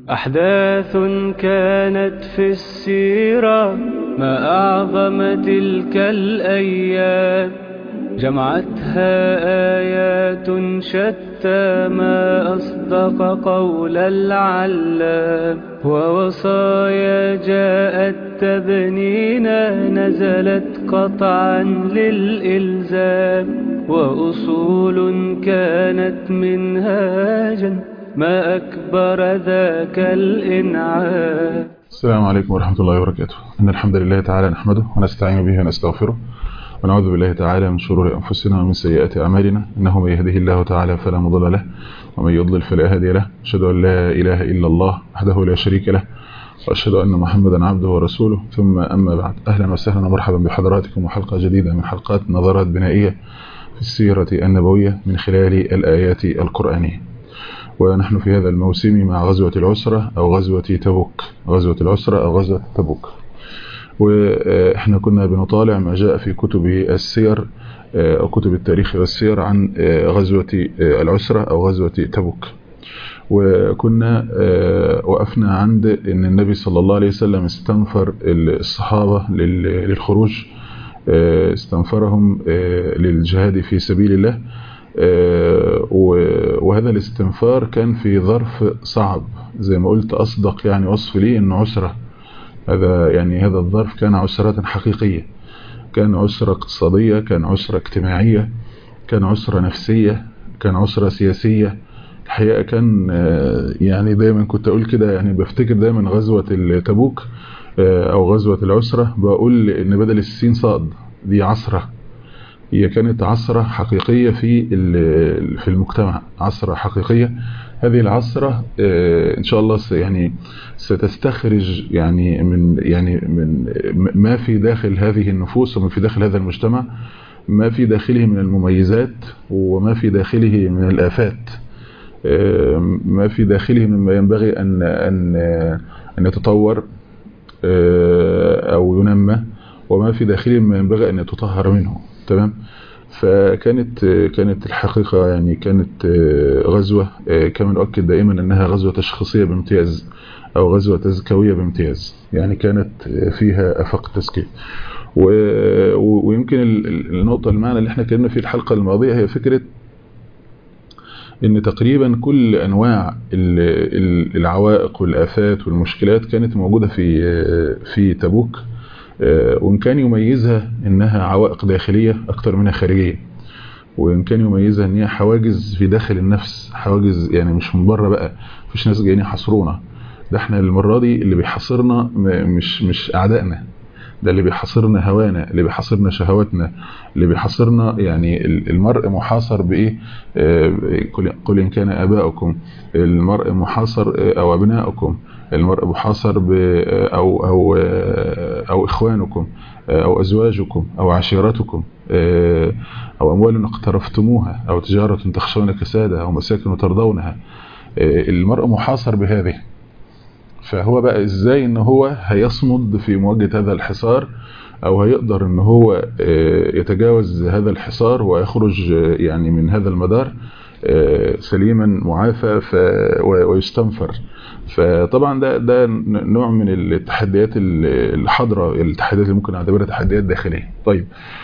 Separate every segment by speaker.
Speaker 1: أحداث كانت في السيرة ما أعظم تلك الأيام جمعتها آيات شتى ما أصدق قول العلام ووصايا جاءت تبنينا نزلت قطعا للإلزام وأصول كانت منهاجا ما أكبر ذاك الإنعام
Speaker 2: السلام عليكم ورحمة الله وبركاته إن الحمد لله تعالى نحمده ونستعين به ونستغفره ونعوذ بالله تعالى من شرور أنفسنا ومن سيئات أعمالنا إنه من يهده الله تعالى فلا مضل له ومن يضلل فلا هادي له أشهد أن لا إله إلا الله وحده لا شريك له وأشهد أن محمدا عبده ورسوله ثم أما بعد أهلا وسهلا ومرحبا بحضراتكم وحلقة جديدة من حلقات نظرات بنائية في السيرة النبوية من خلال الآيات القرآنية ونحن في هذا الموسم مع غزوة العسرة أو غزوة تبوك غزوة العسرة أو غزوة تبوك وإحنا كنا بنطالع ما جاء في كتب السير أو كتب التاريخ والسير عن غزوة العسرة أو غزوة تبوك وكنا وقفنا عند أن النبي صلى الله عليه وسلم استنفر الصحابة للخروج استنفرهم للجهاد في سبيل الله وهذا الاستنفار كان في ظرف صعب زي ما قلت أصدق يعني وصف لي أنه عسرة هذا يعني هذا الظرف كان عسرة حقيقية كان عسرة اقتصادية كان عسرة اجتماعية كان عسرة نفسية كان عسرة سياسية الحقيقة كان يعني دايما كنت أقول كده يعني بفتكر دايما غزوة التبوك أو غزوة العسرة بقول إن بدل السين صاد دي عصرة هي كانت عصرة حقيقية في في المجتمع عصرة حقيقية هذه العصرة إن شاء الله يعني ستستخرج يعني من يعني من ما في داخل هذه النفوس وما في داخل هذا المجتمع ما في داخله من المميزات وما في داخله من الآفات ما في داخله مما ينبغي أن أن أن يتطور أو ينمى وما في داخله مما ينبغي أن يتطهر منه تمام فكانت كانت الحقيقة يعني كانت غزوة كما نؤكد دائما أنها غزوة تشخيصية بامتياز أو غزوة تزكوية بامتياز يعني كانت فيها أفق تزكية ويمكن النقطة المعنى اللي احنا كنا في الحلقة الماضية هي فكرة ان تقريبا كل انواع العوائق والافات والمشكلات كانت موجودة في في تبوك وإن كان يميزها إنها عوائق داخلية أكتر منها خارجية وإن كان يميزها إن هي حواجز في داخل النفس حواجز يعني مش من بره بقى مفيش ناس جايين يحاصرونا ده احنا المرة دي اللي بيحاصرنا مش مش أعدائنا ده اللي بيحاصرنا هوانا اللي بيحاصرنا شهواتنا اللي بيحاصرنا يعني المرء محاصر بإيه قل إن كان آباؤكم المرء محاصر أو أبناؤكم المرء محاصر ب أو, أو, أو إخوانكم أو أزواجكم أو عشيرتكم أو أموال اقترفتموها أو تجارة تخشون كسادها أو مساكن ترضونها المرء محاصر بهذه فهو بقى ازاي ان هو هيصمد في مواجهة هذا الحصار او هيقدر ان هو يتجاوز هذا الحصار ويخرج يعني من هذا المدار سليما معافى ويستنفر فطبعا ده ده نوع من التحديات الحاضره التحديات اللي ممكن نعتبرها تحديات داخليه طيب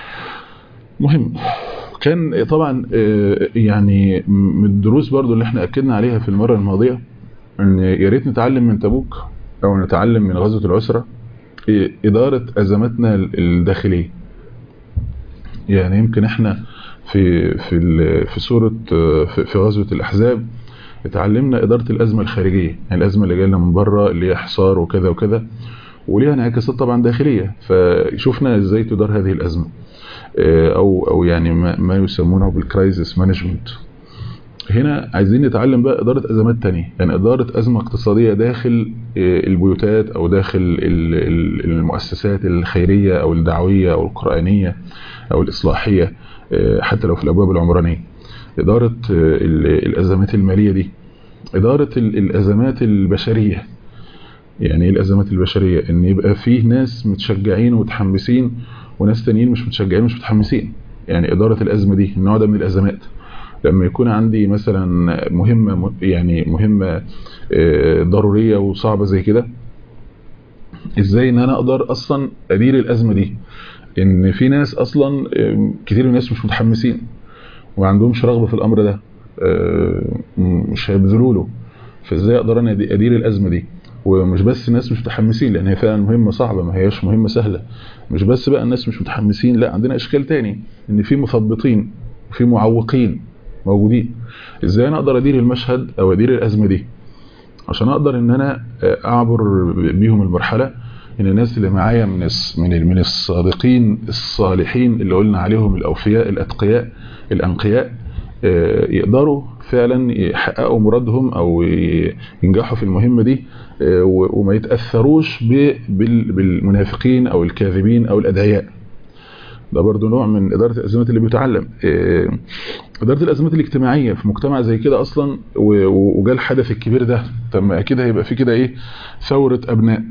Speaker 2: مهم كان طبعا يعني من الدروس برضو اللي احنا اكدنا عليها في المره الماضيه ان يا ريت نتعلم من تبوك او نتعلم من غزوه العسره اداره ازماتنا الداخليه يعني يمكن احنا في في في سوره في, في غزوه الاحزاب اتعلمنا اداره الازمه الخارجيه يعني الازمه اللي جايه لنا من بره اللي هي حصار وكذا وكذا وليها انعكاسات طبعا داخليه فشوفنا ازاي تدار هذه الازمه او او يعني ما, ما يسمونه بالكرايزس مانجمنت هنا عايزين نتعلم بقى إدارة أزمات تانية يعني إدارة أزمة اقتصادية داخل البيوتات أو داخل المؤسسات الخيرية أو الدعوية أو القرآنية أو الإصلاحية حتى لو في الأبواب العمرانية إدارة الأزمات المالية دي إدارة الأزمات البشرية يعني الأزمات البشرية إن يبقى فيه ناس متشجعين ومتحمسين وناس تانيين مش متشجعين مش متحمسين يعني إدارة الأزمة دي النوع ده من الأزمات لما يكون عندي مثلا مهمة يعني مهمة ضرورية وصعبة زي كده ازاي ان انا اقدر اصلا ادير الازمة دي ان في ناس اصلا كتير من الناس مش متحمسين وما عندهمش رغبة في الامر ده مش هيبذلوا له فازاي اقدر انا ادير الازمة دي ومش بس الناس مش متحمسين لان هي فعلا مهمة صعبة ما هياش مهمة سهلة مش بس بقى الناس مش متحمسين لا عندنا اشكال تاني ان في مثبطين وفي معوقين موجودين ازاي انا اقدر ادير المشهد او ادير الازمة دي عشان اقدر ان انا اعبر بيهم المرحلة ان الناس اللي معايا من من من الصادقين الصالحين اللي قلنا عليهم الاوفياء الاتقياء الانقياء يقدروا فعلا يحققوا مرادهم او ينجحوا في المهمة دي وما يتأثروش بالمنافقين او الكاذبين او الادعياء ده برضو نوع من إدارة الأزمات اللي بيتعلم إدارة الأزمات الاجتماعية في مجتمع زي كده أصلا وجاء الحدث الكبير ده طب ما أكيد هيبقى في كده إيه ثورة أبناء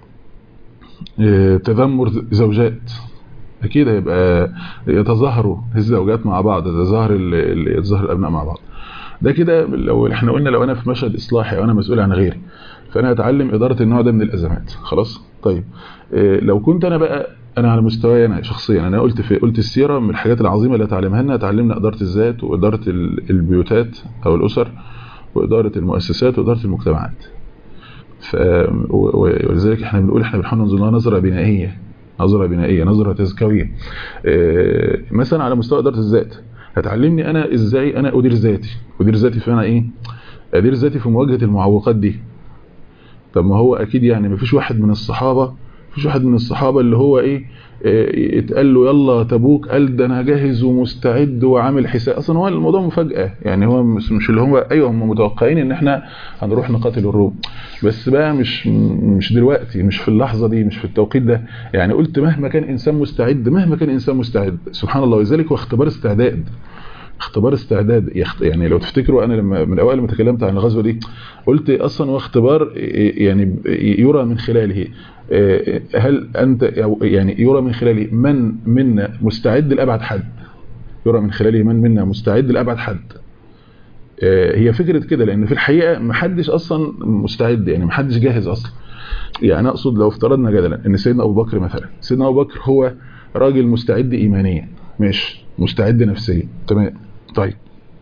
Speaker 2: تذمر زوجات أكيد هيبقى يتظاهروا الزوجات مع بعض يتظاهر يتظاهر الأبناء مع بعض ده كده لو احنا قلنا لو أنا في مشهد إصلاحي أو أنا مسؤول عن غيري فأنا هتعلم إدارة النوع ده من الأزمات خلاص طيب لو كنت أنا بقى انا على مستواي انا شخصيا انا قلت في قلت السيره من الحاجات العظيمه اللي اتعلمها لنا اتعلمنا اداره الذات واداره البيوتات او الاسر واداره المؤسسات واداره المجتمعات ف ولذلك احنا بنقول احنا بنحاول ننظر لها نظره بنائيه نظره بنائيه نظره تزكويه مثلا على مستوى اداره الذات هتعلمني انا ازاي انا ادير ذاتي ادير ذاتي في انا ايه ادير ذاتي في مواجهه المعوقات دي طب ما هو اكيد يعني مفيش واحد من الصحابه مفيش واحد من الصحابة اللي هو ايه اتقال له يلا تبوك قال ده انا جاهز ومستعد وعامل حساب اصلا هو الموضوع مفاجأة يعني هو مش, مش اللي هو ايوه هم متوقعين ان احنا هنروح نقاتل الروم بس بقى مش مش دلوقتي مش في اللحظة دي مش في التوقيت ده يعني قلت مهما كان انسان مستعد مهما كان انسان مستعد سبحان الله ولذلك هو اختبار استعداد اختبار استعداد يعني لو تفتكروا انا لما من الاوائل لما تكلمت عن الغزوه دي قلت اصلا هو اختبار يعني يرى من خلاله هل انت يعني يرى من خلاله من منا مستعد لابعد حد يرى من خلاله من منا مستعد لابعد حد هي فكره كده لان في الحقيقه ما حدش اصلا مستعد يعني ما حدش جاهز اصلا يعني اقصد لو افترضنا جدلا ان سيدنا ابو بكر مثلا سيدنا ابو بكر هو راجل مستعد ايمانيا ماشي مستعد نفسيا تمام طيب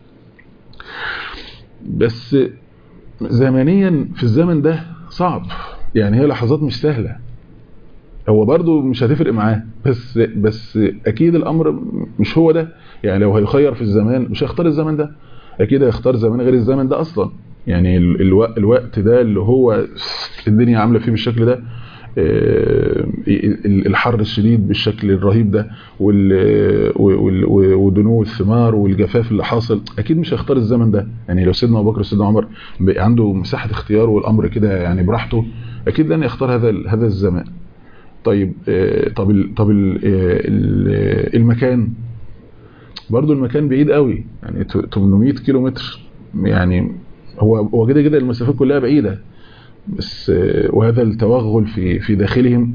Speaker 2: بس زمنيا في الزمن ده صعب يعني هي لحظات مش سهلة هو برضو مش هتفرق معاه بس بس اكيد الامر مش هو ده يعني لو هيخير في الزمان مش هيختار الزمن ده اكيد هيختار زمان غير الزمن ده اصلا يعني الوقت, الوقت ده اللي هو الدنيا عاملة فيه بالشكل ده الحر الشديد بالشكل الرهيب ده ودنو الثمار والجفاف اللي حاصل اكيد مش هيختار الزمن ده يعني لو سيدنا ابو بكر وسيدنا عمر عنده مساحه اختيار والامر كده يعني براحته اكيد لن يختار هذا هذا الزمان طيب طب ال طب ال المكان برضو المكان بعيد قوي يعني 800 كيلو متر يعني هو هو كده كده المسافات كلها بعيده بس وهذا التوغل في في داخلهم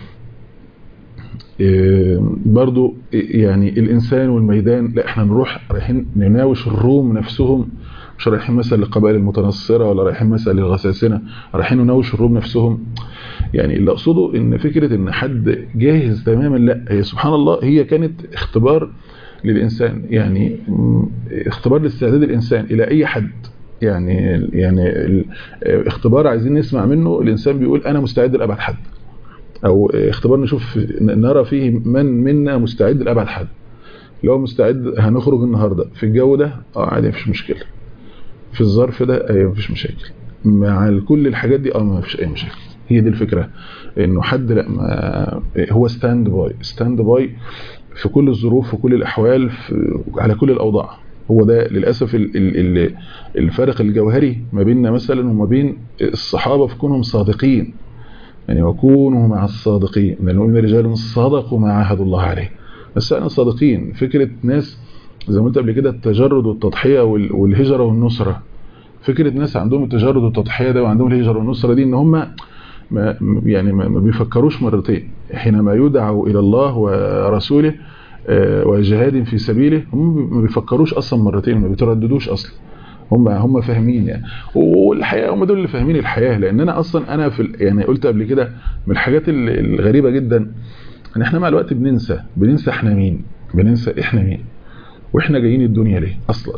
Speaker 2: برضو يعني الإنسان والميدان لا احنا نروح رايحين نناوش الروم نفسهم مش رايحين مثلا للقبائل المتنصرة ولا رايحين مثلا للغساسنة رايحين نناوش الروم نفسهم يعني اللي أقصده إن فكرة إن حد جاهز تماما لا هي سبحان الله هي كانت اختبار للإنسان يعني اختبار لاستعداد الإنسان إلى أي حد يعني يعني اختبار عايزين نسمع منه الإنسان بيقول أنا مستعد لأبعد حد أو اختبار نشوف نرى فيه من منا مستعد لأبعد حد لو مستعد هنخرج النهاردة في الجو ده اه عادي مفيش مشكلة في الظرف ده ايوه مفيش مشاكل مع كل الحاجات دي اه مفيش اي مشاكل هي دي الفكرة انه حد لا ما هو ستاند باي ستاند باي في كل الظروف وكل الاحوال في على كل الاوضاع هو ده للأسف ال ال الفرق الجوهري ما بيننا مثلا وما بين الصحابة في كونهم صادقين يعني وكونوا مع الصادقين لأنه رجال صدقوا ما عاهدوا الله عليه بس احنا صادقين فكرة ناس زي ما قلت قبل كده التجرد والتضحية والهجرة والنصرة فكرة ناس عندهم التجرد والتضحية ده وعندهم الهجرة والنصرة دي ان هم ما يعني ما بيفكروش مرتين حينما يدعوا إلى الله ورسوله وجهاد في سبيله هم ما بيفكروش اصلا مرتين ما بيترددوش اصلا هم هم فاهمين يعني والحقيقه هم دول اللي فاهمين الحياه لان انا اصلا انا في يعني قلت قبل كده من الحاجات الغريبه جدا ان احنا مع الوقت بننسى بننسى احنا مين بننسى احنا مين واحنا جايين الدنيا ليه اصلا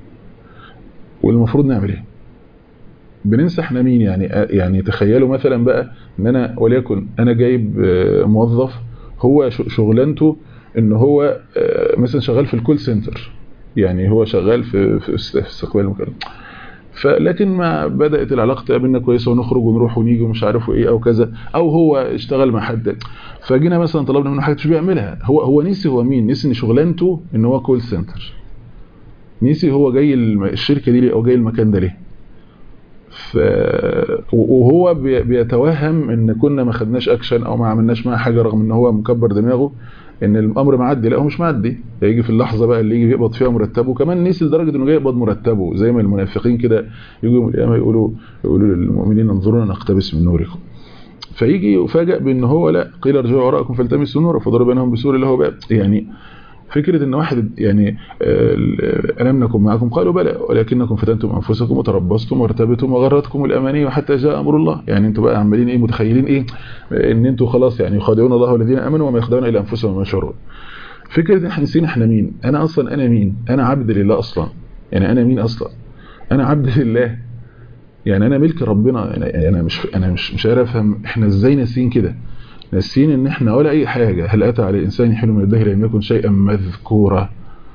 Speaker 2: والمفروض نعمل ايه بننسى احنا مين يعني يعني تخيلوا مثلا بقى ان انا وليكن انا جايب موظف هو شغلانته ان هو مثلا شغال في الكول سنتر يعني هو شغال في في استقبال المكالمات فلكن ما بدات العلاقه بينا كويسه ونخرج ونروح ونيجي ومش عارف ايه او كذا او هو اشتغل مع حد فجينا مثلا طلبنا منه حاجه مش بيعملها هو هو نسي هو مين نسي ان شغلانته ان هو كول سنتر نسي هو جاي الشركه دي ليه او جاي المكان ده ليه ف... وهو بيتوهم ان كنا ما خدناش اكشن او ما عملناش معاه حاجه رغم ان هو مكبر دماغه ان الامر معدي لا هو مش معدي هيجي في اللحظه بقى اللي يجي يقبض فيها مرتبه كمان نسي لدرجه انه جاي يقبض مرتبه زي ما المنافقين كده يجوا يوم القيامه يقولوا يقولوا للمؤمنين انظرونا نقتبس من نوركم فيجي يفاجئ بان هو لا قيل ارجعوا وراءكم فالتمسوا نورا فضرب بينهم بسور له باب يعني فكرة ان واحد يعني ألم نكن معكم قالوا بلى ولكنكم فتنتم أنفسكم وتربصتم وارتبتم وغرتكم الأماني وحتى جاء أمر الله يعني انتوا بقى عمالين ايه متخيلين ايه ان انتوا خلاص يعني يخادعون الله والذين أمنوا وما يخدعون إلا أنفسهم وما يشعرون فكرة ان احنا نسينا احنا مين انا اصلا انا مين انا عبد لله اصلا يعني انا مين اصلا انا عبد لله يعني انا ملك ربنا يعني انا مش انا مش مش عارف افهم احنا ازاي ناسيين كده ناسيين ان احنا ولا اي حاجة هل اتى على الانسان حين من الدهر لم يكن شيئا مذكورا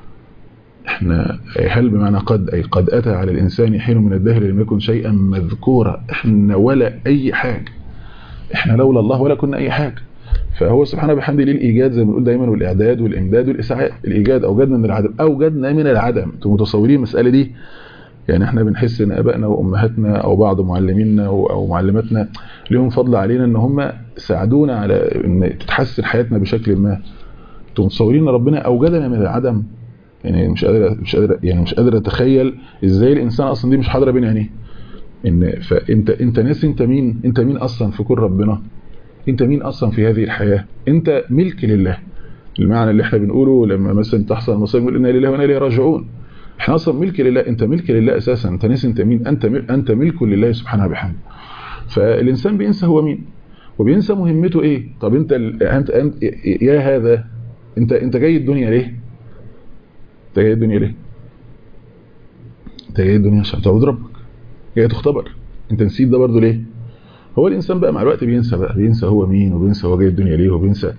Speaker 2: احنا هل بمعنى قد اي قد اتى على الانسان حين من الدهر لم يكن شيئا مذكورا احنا ولا اي حاجة احنا لولا الله ولا كنا اي حاجة فهو سبحانه بحمده ليه الايجاد زي ما بنقول دايما والاعداد والامداد والاسعاد الايجاد اوجدنا من العدم اوجدنا من العدم انتوا متصورين المساله دي يعني احنا بنحس ان ابائنا وامهاتنا او بعض معلمينا او معلماتنا ليهم فضل علينا ان هم ساعدونا على ان تتحسن حياتنا بشكل ما انتوا متصورين ان ربنا اوجدنا من العدم يعني مش قادر مش قادر يعني مش قادر اتخيل ازاي الانسان اصلا دي مش حاضره بين عينيه ان فانت انت ناس انت مين انت مين اصلا في كل ربنا انت مين اصلا في هذه الحياه انت ملك لله المعنى اللي احنا بنقوله لما مثلا تحصل مصيبه نقول انا لله وانا اليه راجعون احنا اصلا ملك لله انت ملك لله اساسا انت ناس انت مين انت انت ملك لله سبحانه وبحمده فالانسان بينسى هو مين وبينسى مهمته ايه طب انت انت, انت يا هذا انت انت جاي الدنيا ليه انت جاي الدنيا ليه انت جاي الدنيا عشان تعبد ربك جاي تختبر انت نسيت ده برضه ليه هو الانسان بقى مع الوقت بينسى بقى بينسى هو مين وبينسى هو جاي الدنيا ليه وبينسى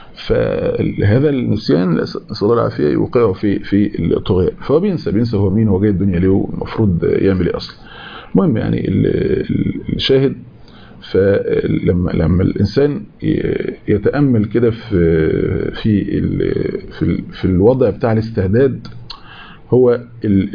Speaker 2: فهذا النسيان نسال الله العافيه يوقعه في في الطغيان فهو بينسى بينسى هو مين هو جاي الدنيا ليه والمفروض يعمل ايه اصلا المهم يعني الشاهد فلما لما الانسان يتامل كده في في في في الوضع بتاع الاستعداد هو ال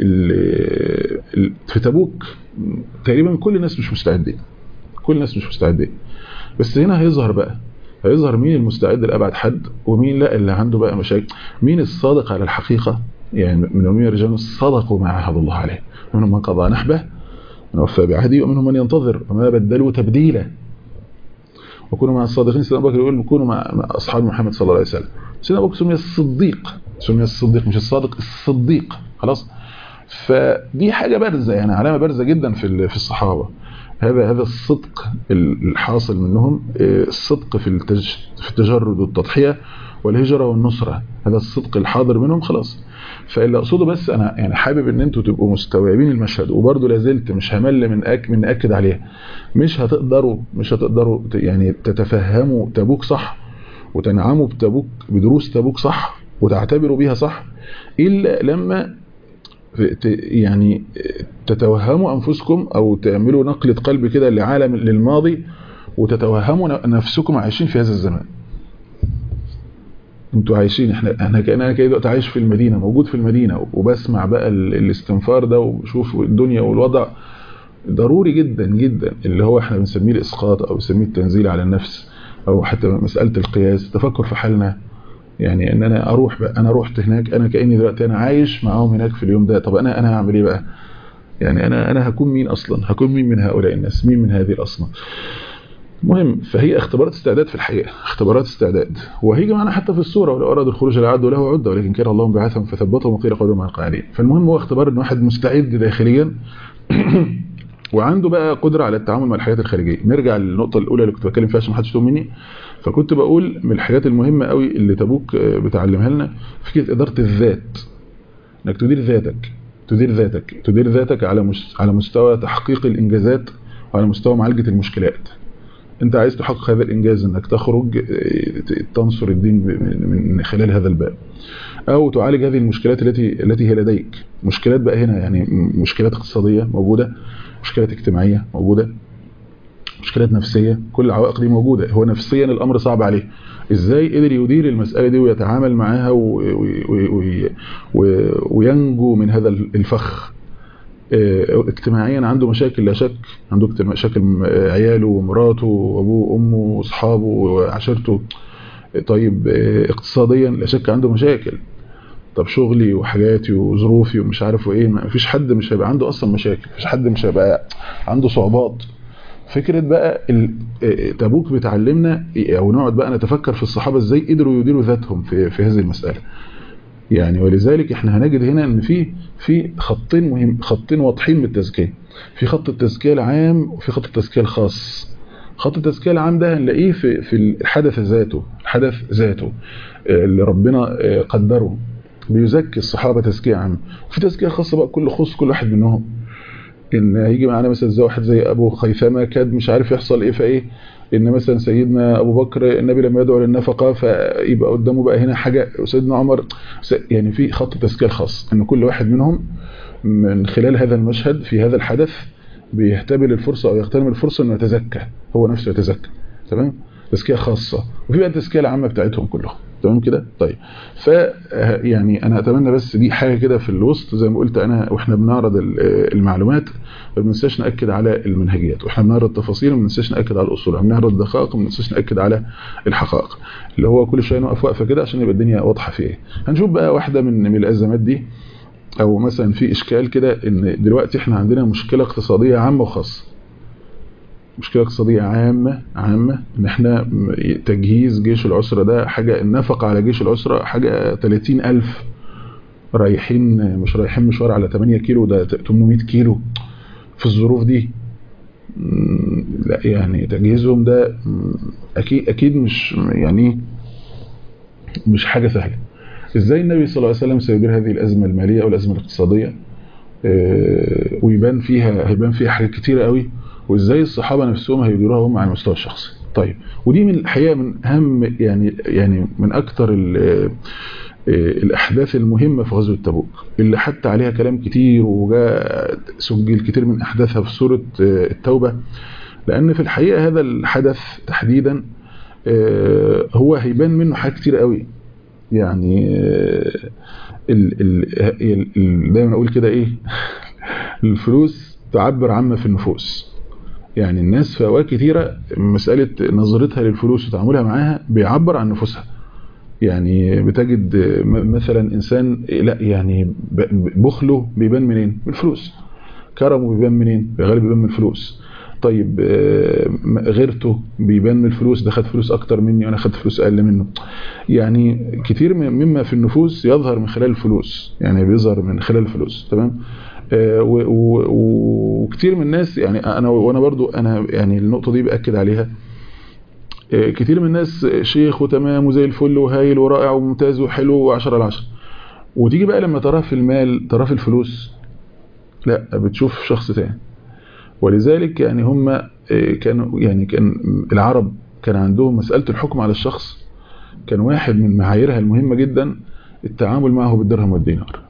Speaker 2: ال في تبوك تقريبا كل الناس مش مستعدين كل الناس مش مستعدين بس هنا هيظهر بقى هيظهر مين المستعد لأبعد حد ومين لا اللي عنده بقى مشاكل مين الصادق على الحقيقة يعني من يومين رجال صدقوا ما عهد الله عليه منهم من قضى نحبه من وفى بعهده ومنهم من ينتظر وما بدلوا تبديلا وكونوا مع الصادقين سيدنا ابو بكر يقول كونوا مع اصحاب محمد صلى الله عليه وسلم سيدنا ابو بكر سمي الصديق سمي الصديق مش الصادق الصديق خلاص فدي حاجه بارزه يعني علامه بارزه جدا في في الصحابه هذا هذا الصدق الحاصل منهم الصدق في التج في التجرد والتضحيه والهجره والنصره هذا الصدق الحاضر منهم خلاص فاللي اقصده بس انا يعني حابب ان انتوا تبقوا مستوعبين المشهد وبرده لازلت مش همل من أك من اكد عليها مش هتقدروا مش هتقدروا يعني تتفهموا تبوك صح وتنعموا بتبوك بدروس تبوك صح وتعتبروا بيها صح الا لما يعني تتوهموا انفسكم او تعملوا نقلة قلب كده لعالم للماضي وتتوهموا نفسكم عايشين في هذا الزمان انتوا عايشين احنا احنا كاننا كده دلوقتي عايش في المدينه موجود في المدينه وبسمع بقى الاستنفار ده وبشوف الدنيا والوضع ضروري جدا جدا اللي هو احنا بنسميه الاسقاط او بنسميه التنزيل على النفس او حتى مساله القياس التفكر في حالنا يعني ان انا اروح بقى انا رحت هناك انا كاني دلوقتي انا عايش معاهم هناك في اليوم ده طب انا انا هعمل ايه بقى يعني انا انا هكون مين اصلا هكون مين من هؤلاء الناس مين من هذه الاصناف مهم فهي اختبارات استعداد في الحقيقة اختبارات استعداد وهيجي معنا حتى في الصورة ولو أرادوا الخروج لعدوا له عدة ولكن كان الله بعثهم فثبتهم وقيل قولوا مع القاعدين فالمهم هو اختبار ان واحد مستعد داخليا وعنده بقى قدرة على التعامل مع الحاجات الخارجية نرجع للنقطة الأولى اللي كنت بتكلم فيها عشان محدش يتوه مني فكنت بقول من الحاجات المهمة قوي اللي تبوك بتعلمها لنا فكرة إدارة الذات انك تدير ذاتك تدير ذاتك تدير ذاتك على على مستوى تحقيق الإنجازات وعلى مستوى معالجة المشكلات انت عايز تحقق هذا الانجاز انك تخرج تنصر الدين من خلال هذا الباب او تعالج هذه المشكلات التي التي هي لديك مشكلات بقى هنا يعني مشكلات اقتصادية موجودة مشكلات اجتماعية موجودة مشكلات نفسية كل العوائق دي موجودة هو نفسيا الامر صعب عليه ازاي قدر يدير المسألة دي ويتعامل معاها وينجو من هذا الفخ اجتماعيا عنده مشاكل لا شك عنده مشاكل عياله ومراته وابوه وامه واصحابه وعشيرته طيب اقتصاديا لا شك عنده مشاكل طب شغلي وحاجاتي وظروفي ومش عارف ايه ما فيش حد مش هيبقى عنده اصلا مشاكل مفيش حد مش هيبقى عنده صعوبات فكرة بقى تبوك بتعلمنا او نقعد بقى نتفكر في الصحابة ازاي قدروا يديروا ذاتهم في, في هذه المسألة يعني ولذلك احنا هنجد هنا ان في في خطين مهم خطين واضحين من التزكيه في خط التزكيه العام وفي خط التزكيه الخاص خط التزكيه العام ده هنلاقيه في في الحدث ذاته الحدث ذاته اللي ربنا قدره بيزكي الصحابه تزكيه عامه وفي تزكيه خاصه بقى كل خص كل واحد منهم ان هيجي معانا مثلا زي واحد زي ابو خيثمه كاد مش عارف يحصل ايه فايه ان مثلا سيدنا ابو بكر النبي لما يدعو للنفقه فيبقى قدامه بقى هنا حاجه وسيدنا عمر يعني في خط تزكيه خاص ان كل واحد منهم من خلال هذا المشهد في هذا الحدث بيهتبل الفرصه او يغتنم الفرصه انه يتزكى هو نفسه يتزكى تمام تزكيه خاصه وفي بقى التزكيه العامه بتاعتهم كلهم تمام كده طيب ف يعني انا اتمنى بس دي حاجه كده في الوسط زي ما قلت انا واحنا بنعرض المعلومات ما بننساش ناكد على المنهجيات واحنا بنعرض التفاصيل ما بننساش ناكد على الاصول بنعرض الدقائق ما بننساش ناكد على الحقائق اللي هو كل شويه نقف وقفه كده عشان يبقى الدنيا واضحه في ايه هنشوف بقى واحده من من الازمات دي او مثلا في اشكال كده ان دلوقتي احنا عندنا مشكله اقتصاديه عامه وخاصه مشكلة اقتصادية عامة عامة ان احنا تجهيز جيش العسرة ده حاجة النفقة على جيش العسرة حاجة 30 ألف رايحين مش رايحين مشوار على 8 كيلو ده 800 كيلو في الظروف دي لا يعني تجهيزهم ده اكيد اكيد مش يعني مش حاجة سهلة ازاي النبي صلى الله عليه وسلم سيدير هذه الازمة المالية او الازمة الاقتصادية ويبان فيها هيبان فيها حاجات كتيرة قوي وازاي الصحابه نفسهم هيديروها هم على المستوى الشخصي طيب ودي من الحقيقه من اهم يعني يعني من اكثر الاحداث المهمه في غزوه تبوك اللي حتى عليها كلام كتير وجاء سجل كتير من احداثها في سوره التوبه لان في الحقيقه هذا الحدث تحديدا هو هيبان منه حاجات كتير قوي يعني ال ال دايما اقول كده ايه الفلوس تعبر عما في النفوس يعني الناس في اوقات كتيرة مسألة نظرتها للفلوس وتعاملها معاها بيعبر عن نفوسها يعني بتجد مثلا انسان لا يعني بخله بيبان منين من الفلوس كرمه بيبان منين غالب بيبان من الفلوس طيب غيرته بيبان من الفلوس ده خد فلوس اكتر مني وانا خدت فلوس اقل منه يعني كتير مما في النفوس يظهر من خلال الفلوس يعني بيظهر من خلال الفلوس تمام وكتير من الناس يعني انا وانا برضو انا يعني النقطه دي باكد عليها كتير من الناس شيخ وتمام وزي الفل وهايل ورائع وممتاز وحلو و10 على 10 وتيجي بقى لما تراه في المال تراه في الفلوس لا بتشوف شخص تاني ولذلك يعني هم كانوا يعني كان العرب كان عندهم مسألة الحكم على الشخص كان واحد من معاييرها المهمة جدا التعامل معه بالدرهم والدينار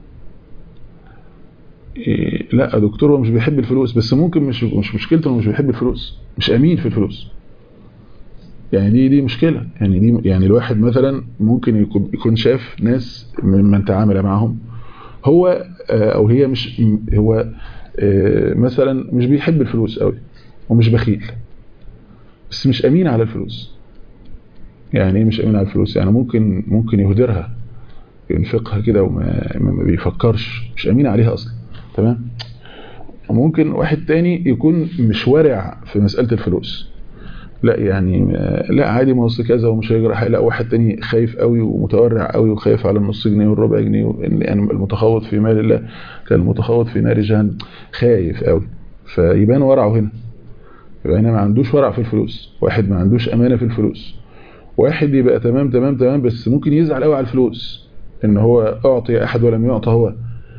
Speaker 2: لا دكتور هو مش بيحب الفلوس بس ممكن مش مش مشكلته انه مش بيحب الفلوس مش امين في الفلوس يعني دي دي مشكلة يعني دي يعني الواحد مثلا ممكن يكون شاف ناس ممن تعامل معهم هو او هي مش هو مثلا مش بيحب الفلوس قوي ومش بخيل بس مش امين على الفلوس يعني ايه مش امين على الفلوس يعني ممكن ممكن يهدرها ينفقها كده وما ما بيفكرش مش امين عليها اصلا تمام ممكن واحد تاني يكون مش ورع في مسألة الفلوس لا يعني لا عادي ما وصل كذا ومش هيجرى حاجه لا واحد تاني خايف قوي ومتورع قوي وخايف على النص جنيه والربع جنيه يعني المتخوض في مال الله كالمتخوض في نار جهنم خايف قوي فيبان ورعه هنا يبقى هنا ما عندوش ورع في الفلوس واحد ما عندوش امانه في الفلوس واحد يبقى تمام تمام تمام بس ممكن يزعل قوي على الفلوس ان هو اعطي احد ولم يعطى هو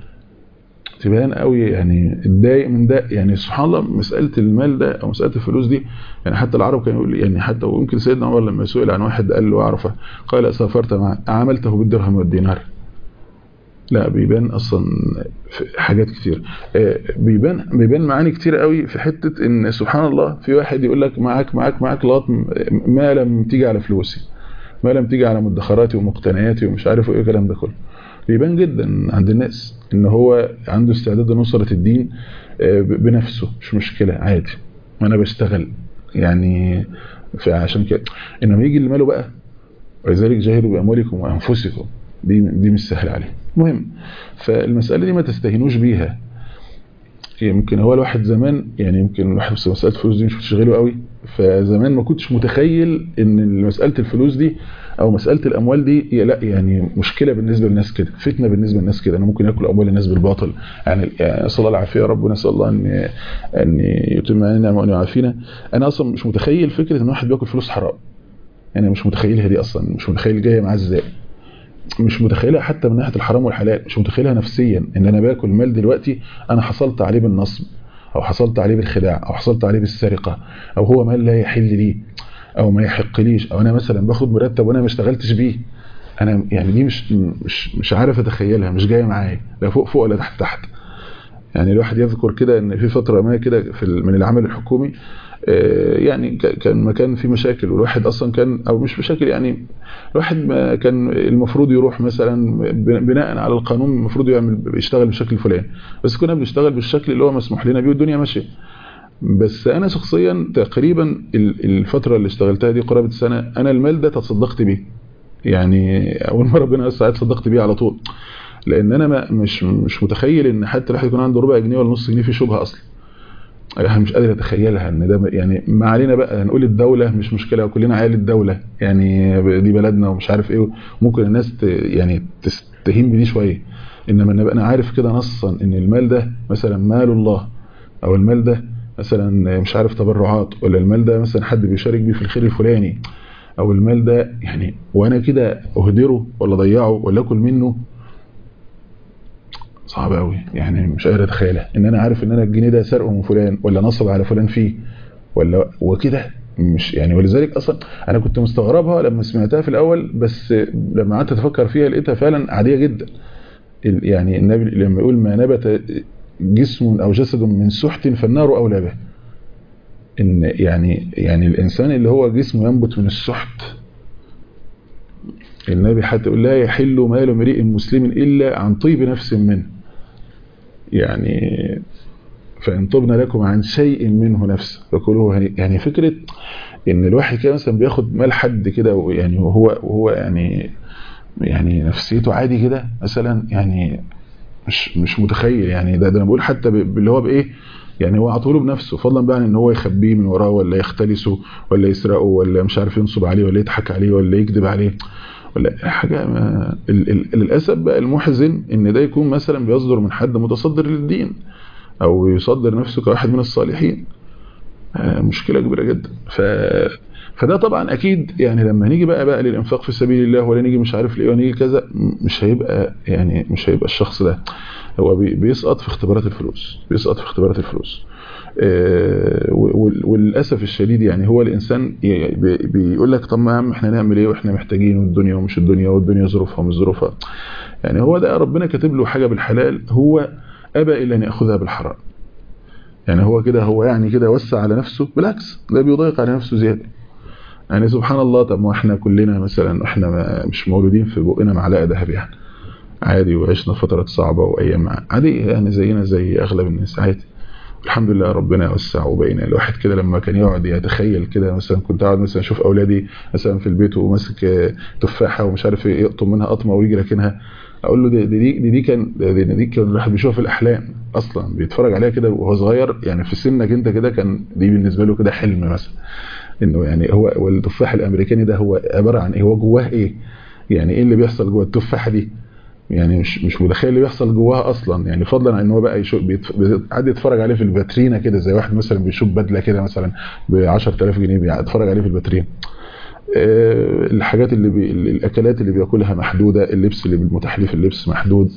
Speaker 2: تبان قوي يعني اتضايق من ده يعني سبحان الله مساله المال ده او مساله الفلوس دي يعني حتى العرب كانوا يقول يعني حتى ويمكن سيدنا عمر لما سئل عن واحد قال له اعرفه قال سافرت معه عملته بالدرهم والدينار لا بيبان اصلا حاجات كتير بيبان بيبان معاني كتير قوي في حته ان سبحان الله في واحد يقول لك معاك معاك معاك لغايه ما لم تيجي على فلوسي ما لم تيجي على مدخراتي ومقتنياتي ومش عارف ايه الكلام ده كله بيبان جدا عند الناس ان هو عنده استعداد لنصرة الدين بنفسه مش مشكلة عادي انا بشتغل يعني عشان كده انما يجي المال بقى ولذلك جاهدوا باموالكم وانفسكم دي دي مش سهل عليه المهم فالمساله دي ما تستهينوش بيها يمكن هو الواحد زمان يعني يمكن الواحد بس مساله الفلوس دي مش بتشغله قوي فزمان ما كنتش متخيل ان مساله الفلوس دي او مساله الاموال دي لا يعني مشكله بالنسبه للناس كده فتنه بالنسبه للناس كده انا ممكن اكل اموال الناس بالباطل يعني نسال الله العافيه ربنا نسال الله ان ان يتم علينا نعمه وان يعافينا انا اصلا مش متخيل فكره ان واحد بياكل فلوس حرام يعني مش متخيلها دي اصلا مش متخيل جايه معاه ازاي مش متخيلها حتى من ناحيه الحرام والحلال مش متخيلها نفسيا ان انا باكل مال دلوقتي انا حصلت عليه بالنصب او حصلت عليه بالخداع او حصلت عليه بالسرقه او هو مال لا يحل لي او ما يحقليش او انا مثلا باخد مرتب وانا ما اشتغلتش بيه انا يعني دي مش مش مش عارف اتخيلها مش جايه معايا لا فوق فوق ولا تحت تحت يعني الواحد يذكر كده ان في فتره ما كده في من العمل الحكومي يعني كان مكان فيه مشاكل والواحد اصلا كان او مش مشاكل يعني الواحد ما كان المفروض يروح مثلا بناء على القانون المفروض يعمل يشتغل بالشكل الفلاني بس كنا بنشتغل بالشكل اللي هو مسموح لنا بيه والدنيا ماشيه بس انا شخصيا تقريبا الفتره اللي اشتغلتها دي قرابه سنه انا المال ده تصدقت بيه يعني اول ما ربنا وسع تصدقت بيه على طول لان انا ما مش مش متخيل ان حتى الواحد يكون عنده ربع جنيه ولا نص جنيه في شبهه اصلا انا مش قادر اتخيلها ان ده يعني ما علينا بقى هنقول الدوله مش مشكله وكلنا عيال الدوله يعني دي بلدنا ومش عارف ايه ممكن الناس يعني تستهين بدي شويه انما ان انا عارف كده نصا ان المال ده مثلا مال الله او المال ده مثلا مش عارف تبرعات ولا المال ده مثلا حد بيشارك بيه في الخير الفلاني او المال ده يعني وانا كده اهدره ولا اضيعه ولا اكل منه صعب قوي يعني مش قادر اتخيلها ان انا عارف ان انا الجنيه ده سرقه من فلان ولا نصب على فلان فيه ولا وكده مش يعني ولذلك اصلا انا كنت مستغربها لما سمعتها في الاول بس لما قعدت اتفكر فيها لقيتها فعلا عاديه جدا يعني النبي لما يقول ما نبت جسم او جسد من سحت فالنار اولى به ان يعني يعني الانسان اللي هو جسمه ينبت من السحت النبي حتى يقول لا يحل مال امرئ مسلم الا عن طيب نفس منه يعني فان طبنا لكم عن شيء منه نفس فكلوه يعني فكره ان الواحد كده مثلا بياخد مال حد كده يعني وهو وهو يعني يعني نفسيته عادي كده مثلا يعني مش مش متخيل يعني ده, ده انا بقول حتى باللي هو بايه يعني هو عطوله بنفسه فضلا بقى عن ان هو يخبيه من وراه ولا يختلسه ولا يسرقه ولا مش عارف ينصب عليه ولا يضحك عليه ولا يكذب عليه ولا حاجه ما للاسف بقى المحزن ان ده يكون مثلا بيصدر من حد متصدر للدين او يصدر نفسه كواحد من الصالحين مشكله كبيره جدا ف فده طبعا اكيد يعني لما نيجي بقى بقى للانفاق في سبيل الله ولا نيجي مش عارف ليه ولا نيجي كذا مش هيبقى يعني مش هيبقى الشخص ده هو بيسقط في اختبارات الفلوس بيسقط في اختبارات الفلوس وللاسف الشديد يعني هو الانسان بيقول لك طب ما عم احنا نعمل ايه واحنا محتاجين والدنيا ومش الدنيا والدنيا ظروفها ومش ظروفها يعني هو ده ربنا كاتب له حاجه بالحلال هو ابى الا ان ياخذها بالحرام يعني هو كده هو يعني كده وسع على نفسه بالعكس ده بيضيق على نفسه زياده يعني سبحان الله طب ما احنا كلنا مثلا احنا مش مولودين في بقنا معلقه ذهب يعني عادي وعشنا فترات صعبه وايام عادي يعني زينا زي اغلب الناس عادي الحمد لله ربنا وسع وبينا الواحد كده لما كان يقعد يتخيل كده مثلا كنت قاعد مثلا اشوف اولادي مثلا في البيت وماسك تفاحه ومش عارف ايه يقطم منها قطمه ويجي راكنها اقول له دي دي دي, دي كان دي, دي كان الواحد بيشوفها في الاحلام اصلا بيتفرج عليها كده وهو صغير يعني في سنك انت كده كان دي بالنسبه له كده حلم مثلا انه يعني هو والتفاح الامريكاني ده هو عباره عن ايه هو جواه ايه يعني ايه اللي بيحصل جوه التفاحه دي يعني مش مش متخيل اللي بيحصل جواها اصلا يعني فضلا عن ان هو بقى يشوف قاعد يتفرج عليه في الفاترينا كده زي واحد مثلا بيشوف بدله كده مثلا ب 10000 جنيه بيتفرج عليه في الفاترين الحاجات اللي بي... الاكلات اللي بياكلها محدوده اللبس اللي المتاح ليه في اللبس محدود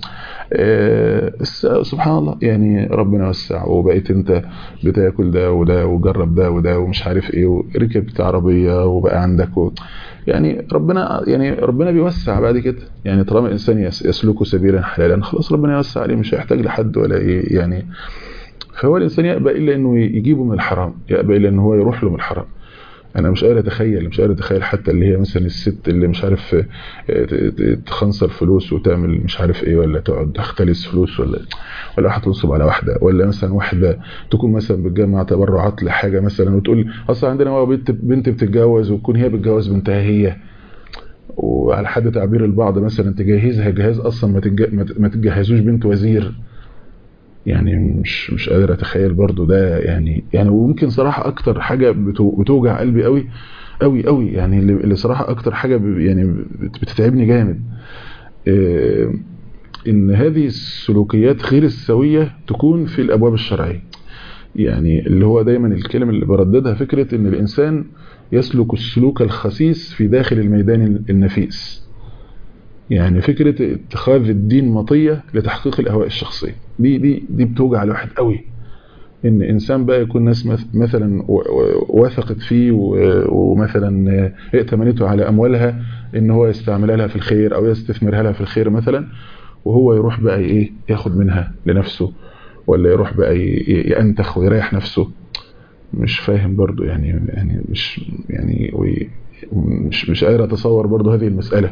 Speaker 2: سبحان الله يعني ربنا وسع وبقيت انت بتاكل ده وده وجرب ده وده ومش عارف ايه وركبت عربيه وبقى عندك و... يعني ربنا يعني ربنا بيوسع بعد كده يعني طالما الانسان يسلك سبيلا حلالا خلاص ربنا يوسع عليه مش هيحتاج لحد ولا ايه يعني فهو الانسان يأبى الا انه يجيبه من الحرام يأبى الا ان هو يروح له من الحرام انا مش قادر اتخيل مش قادر اتخيل حتى اللي هي مثلا الست اللي مش عارف تخنصر فلوس وتعمل مش عارف ايه ولا تقعد تختلس فلوس ولا ولا واحده تنصب على واحده ولا مثلا واحده تكون مثلا بتجمع تبرعات لحاجه مثلا وتقول اصلا عندنا هو بنت بنت بتتجوز وتكون هي بتجوز بنتها هي وعلى حد تعبير البعض مثلا تجهزها جهاز اصلا ما ما تجهزوش بنت وزير يعني مش مش قادر اتخيل برضو ده يعني يعني وممكن صراحه اكتر حاجه بتوجع قلبي قوي قوي قوي يعني اللي صراحه اكتر حاجه يعني بتتعبني جامد ان هذه السلوكيات غير السويه تكون في الابواب الشرعيه يعني اللي هو دايما الكلمه اللي برددها فكره ان الانسان يسلك السلوك الخسيس في داخل الميدان النفيس يعني فكرة اتخاذ الدين مطية لتحقيق الأهواء الشخصية دي دي دي بتوجع الواحد قوي ان انسان بقى يكون ناس مثلا وثقت فيه ومثلا ائتمنته على اموالها ان هو يستعملها لها في الخير او يستثمرها لها في الخير مثلا وهو يروح بقى ايه ياخد منها لنفسه ولا يروح بقى ينتخ ويريح نفسه مش فاهم برضو يعني يعني مش يعني مش مش قادر اتصور برضو هذه المسألة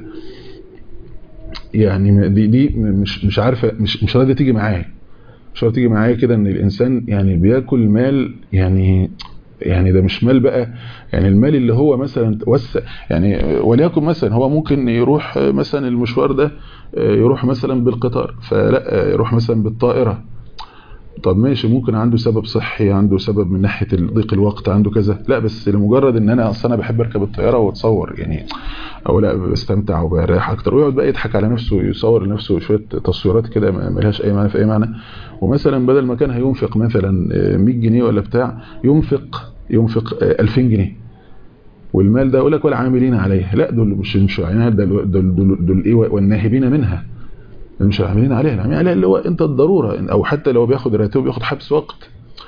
Speaker 2: يعني دي دي مش مش عارفه مش مش راضيه تيجي معايا مش راضيه تيجي معايا كده ان الانسان يعني بياكل مال يعني يعني ده مش مال بقى يعني المال اللي هو مثلا وسع يعني وليكن مثلا هو ممكن يروح مثلا المشوار ده يروح مثلا بالقطار فلا يروح مثلا بالطائره طب ماشي ممكن عنده سبب صحي عنده سبب من ناحيه ضيق الوقت عنده كذا لا بس لمجرد ان انا اصلا انا بحب اركب الطياره واتصور يعني او لا بستمتع وبريح اكتر ويقعد بقى يضحك على نفسه يصور لنفسه شويه تصويرات كده ما لهاش اي معنى في اي معنى ومثلا بدل ما كان هينفق مثلا 100 جنيه ولا بتاع ينفق ينفق 2000 جنيه والمال ده يقول لك ولا عاملين عليه لا دول مش مش يعني دول دول, دول, دول ايه والناهبين منها مش عاملين عليها العاملين عليها اللي هو انت الضروره او حتى لو بياخد راتب بياخد حبس وقت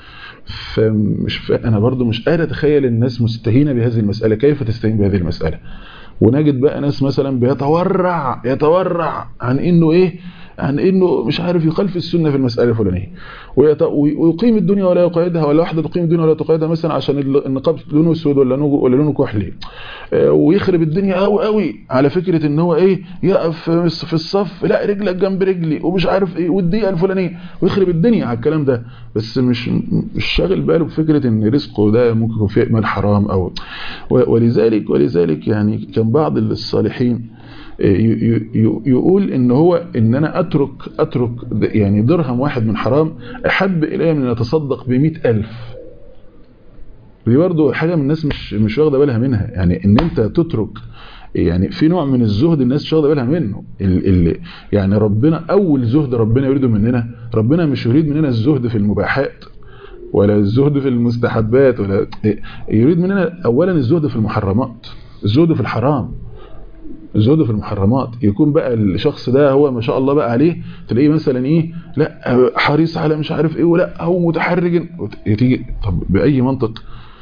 Speaker 2: فمش ف... انا برضو مش قادر اتخيل الناس مستهينه بهذه المساله كيف تستهين بهذه المساله ونجد بقى ناس مثلا بيتورع يتورع عن انه ايه عن انه مش عارف يخالف السنه في المساله الفلانيه ويقيم الدنيا ولا يقيدها ولا واحده تقيم الدنيا ولا تقيدها مثلا عشان النقاب لونه اسود ولا لونه ولا لونه كحلي ويخرب الدنيا قوي قوي على فكره ان هو ايه يقف في الصف لا رجلك جنب رجلي ومش عارف ايه والدقيقه الفلانيه ويخرب الدنيا على الكلام ده بس مش مش شاغل باله بفكره ان رزقه ده ممكن يكون فيه مال حرام او ولذلك ولذلك يعني كان بعض الصالحين يقول ان هو ان انا اترك اترك يعني درهم واحد من حرام احب الي من ان اتصدق ب ألف دي برضه حاجه من الناس مش مش واخده بالها منها يعني ان انت تترك يعني في نوع من الزهد الناس مش واخده بالها منه اللي يعني ربنا اول زهد ربنا يريده مننا ربنا مش يريد مننا الزهد في المباحات ولا الزهد في المستحبات ولا يريد مننا اولا الزهد في المحرمات الزهد في الحرام الزهد في المحرمات يكون بقى الشخص ده هو ما شاء الله بقى عليه تلاقيه مثلا ايه لا حريص على مش عارف ايه ولا هو متحرج تيجي طب باي منطق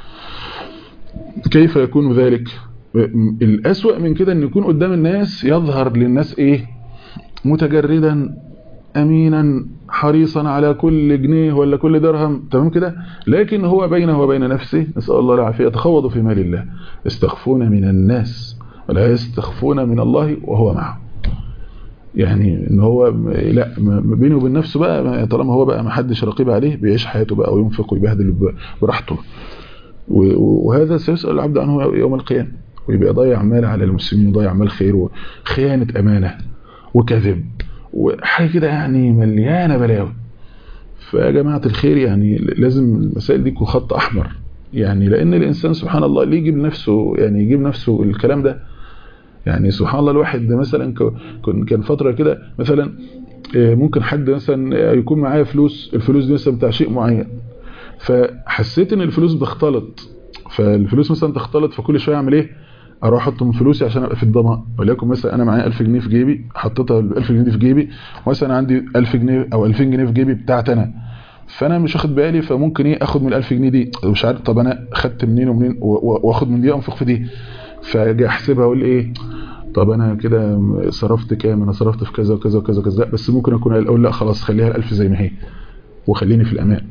Speaker 2: كيف يكون ذلك الأسوأ من كده ان يكون قدام الناس يظهر للناس ايه متجردا امينا حريصا على كل جنيه ولا كل درهم تمام كده لكن هو بينه وبين نفسه نسأل الله العافية يتخوض في مال الله يستخفون من الناس ولا يستخفون من الله وهو معه يعني ان هو لا بينه وبين نفسه بقى طالما هو بقى ما حدش رقيب عليه بيعيش حياته بقى وينفق ويبهدل براحته وهذا سيسأل العبد عنه يوم القيامة ويبقى ضيع مال على المسلمين وضيع مال خير وخيانة أمانة وكذب وحاجه كده يعني مليانه بلاوي فيا جماعه الخير يعني لازم المسائل دي تكون خط احمر يعني لان الانسان سبحان الله ليه يجيب نفسه يعني يجيب نفسه الكلام ده يعني سبحان الله الواحد مثلا كان فتره كده مثلا ممكن حد مثلا يكون معايا فلوس الفلوس دي مثلا بتاع شيء معين فحسيت ان الفلوس بتختلط فالفلوس مثلا تختلط فكل شويه اعمل ايه اروح احط من فلوسي عشان ابقى في الضمان وليكن مثلا انا معايا 1000 جنيه في جيبي حطيتها ال 1000 جنيه دي في جيبي مثلا عندي 1000 جنيه او 2000 جنيه في جيبي بتاعتي انا فانا مش واخد بالي فممكن ايه اخد من ال 1000 جنيه دي مش عارف طب انا خدت منين ومنين واخد من دي انفق في دي فاجي احسبها اقول ايه طب انا كده صرفت كام انا صرفت في كذا وكذا وكذا وكذا بس ممكن اكون اقول لا خلاص خليها ال 1000 زي ما هي وخليني في الامان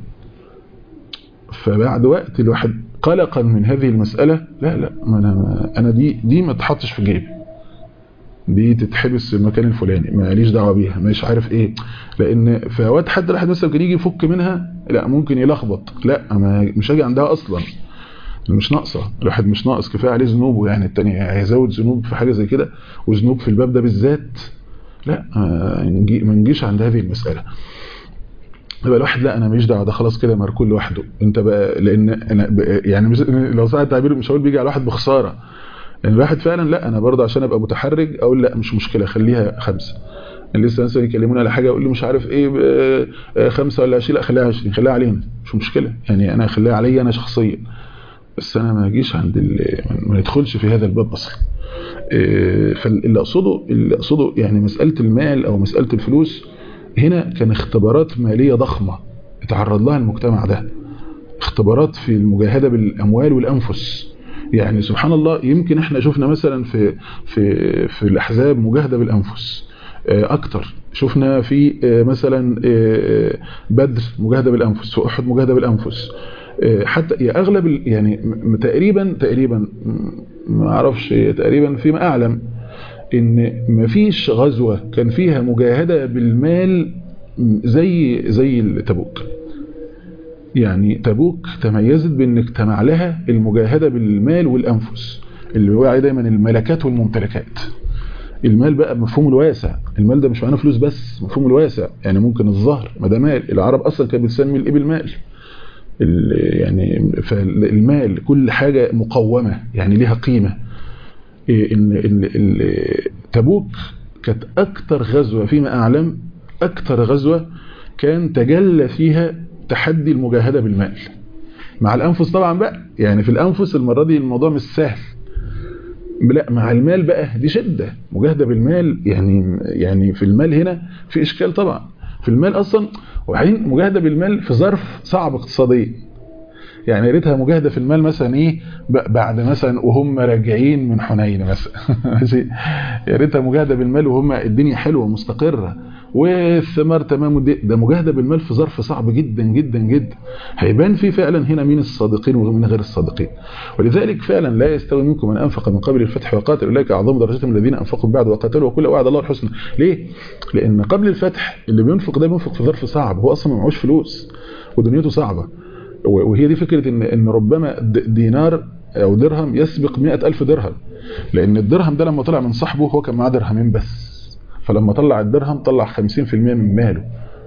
Speaker 2: فبعد وقت الواحد قلقا من هذه المسألة لا لا ما أنا, أنا دي دي ما تحطش في جيبي دي تتحبس في المكان الفلاني ماليش دعوه بيها مش عارف ايه لان في اوقات حد الواحد مثلا كان يجي يفك منها لا ممكن يلخبط لا ما مش هاجي عندها اصلا مش ناقصه الواحد مش ناقص كفايه عليه ذنوبه يعني التاني هيزود ذنوب في حاجه زي كده وذنوب في الباب ده بالذات لا ما نجيش عند هذه المساله يبقى الواحد لا انا ماليش دعوه ده خلاص كده مركون لوحده انت بقى لان انا يعني مش لو صح التعبير مش هقول بيجي على الواحد بخساره لان الواحد فعلا لا انا برضه عشان ابقى متحرج اقول لا مش مشكله خليها خمسه لسه مثلا يكلموني على حاجه اقول له مش عارف ايه خمسه ولا 20 لا خليها 20 خليها علينا مش مشكله يعني انا خليها عليا انا شخصيا بس انا ما اجيش عند ما ندخلش في هذا الباب اصلا فاللي اقصده اللي اقصده يعني مساله المال او مساله الفلوس هنا كان اختبارات ماليه ضخمه اتعرض لها المجتمع ده اختبارات في المجاهده بالاموال والانفس يعني سبحان الله يمكن احنا شفنا مثلا في في في الاحزاب مجاهده بالانفس اكتر شفنا في مثلا بدر مجاهده بالانفس في احد مجاهده بالانفس حتى اغلب يعني تقريبا تقريبا ما اعرفش تقريبا فيما اعلم ان مفيش غزوه كان فيها مجاهده بالمال زي زي تبوك يعني تبوك تميزت بان اجتمع لها المجاهده بالمال والانفس اللي هو دايما الملكات والممتلكات المال بقى بمفهومه الواسع المال ده مش معناه فلوس بس مفهومه الواسع يعني ممكن الظهر ما ده مال العرب اصلا كانت بتسمي الابل مال يعني فالمال كل حاجه مقومه يعني ليها قيمه ان ان تبوك كانت اكتر غزوه فيما اعلم اكتر غزوه كان تجلى فيها تحدي المجاهده بالمال مع الانفس طبعا بقى يعني في الانفس المره دي الموضوع مش سهل لا مع المال بقى دي شده مجاهده بالمال يعني يعني في المال هنا في اشكال طبعا في المال اصلا وبعدين مجاهده بالمال في ظرف صعب اقتصاديا يعني يا ريتها مجاهده في المال مثلا ايه بعد مثلا وهم راجعين من حنين مثلا ماشي يا ريتها مجاهده بالمال وهم الدنيا حلوه مستقره والثمار تمام ده مجاهده بالمال في ظرف صعب جدا جدا جدا هيبان فيه فعلا هنا مين الصادقين ومين غير الصادقين ولذلك فعلا لا يستوي منكم من انفق من قبل الفتح وقاتل اولئك اعظم درجه من الذين انفقوا بعد وقاتلوا وكل وعد الله الحسنى ليه لان قبل الفتح اللي بينفق ده بينفق في ظرف صعب هو اصلا ما معهوش فلوس ودنيته صعبه وهي دي فكرة ان, إن ربما دينار او درهم يسبق مئة ألف درهم لان الدرهم ده لما طلع من صاحبه هو كان معاه درهمين بس فلما طلع الدرهم طلع 50% من ماله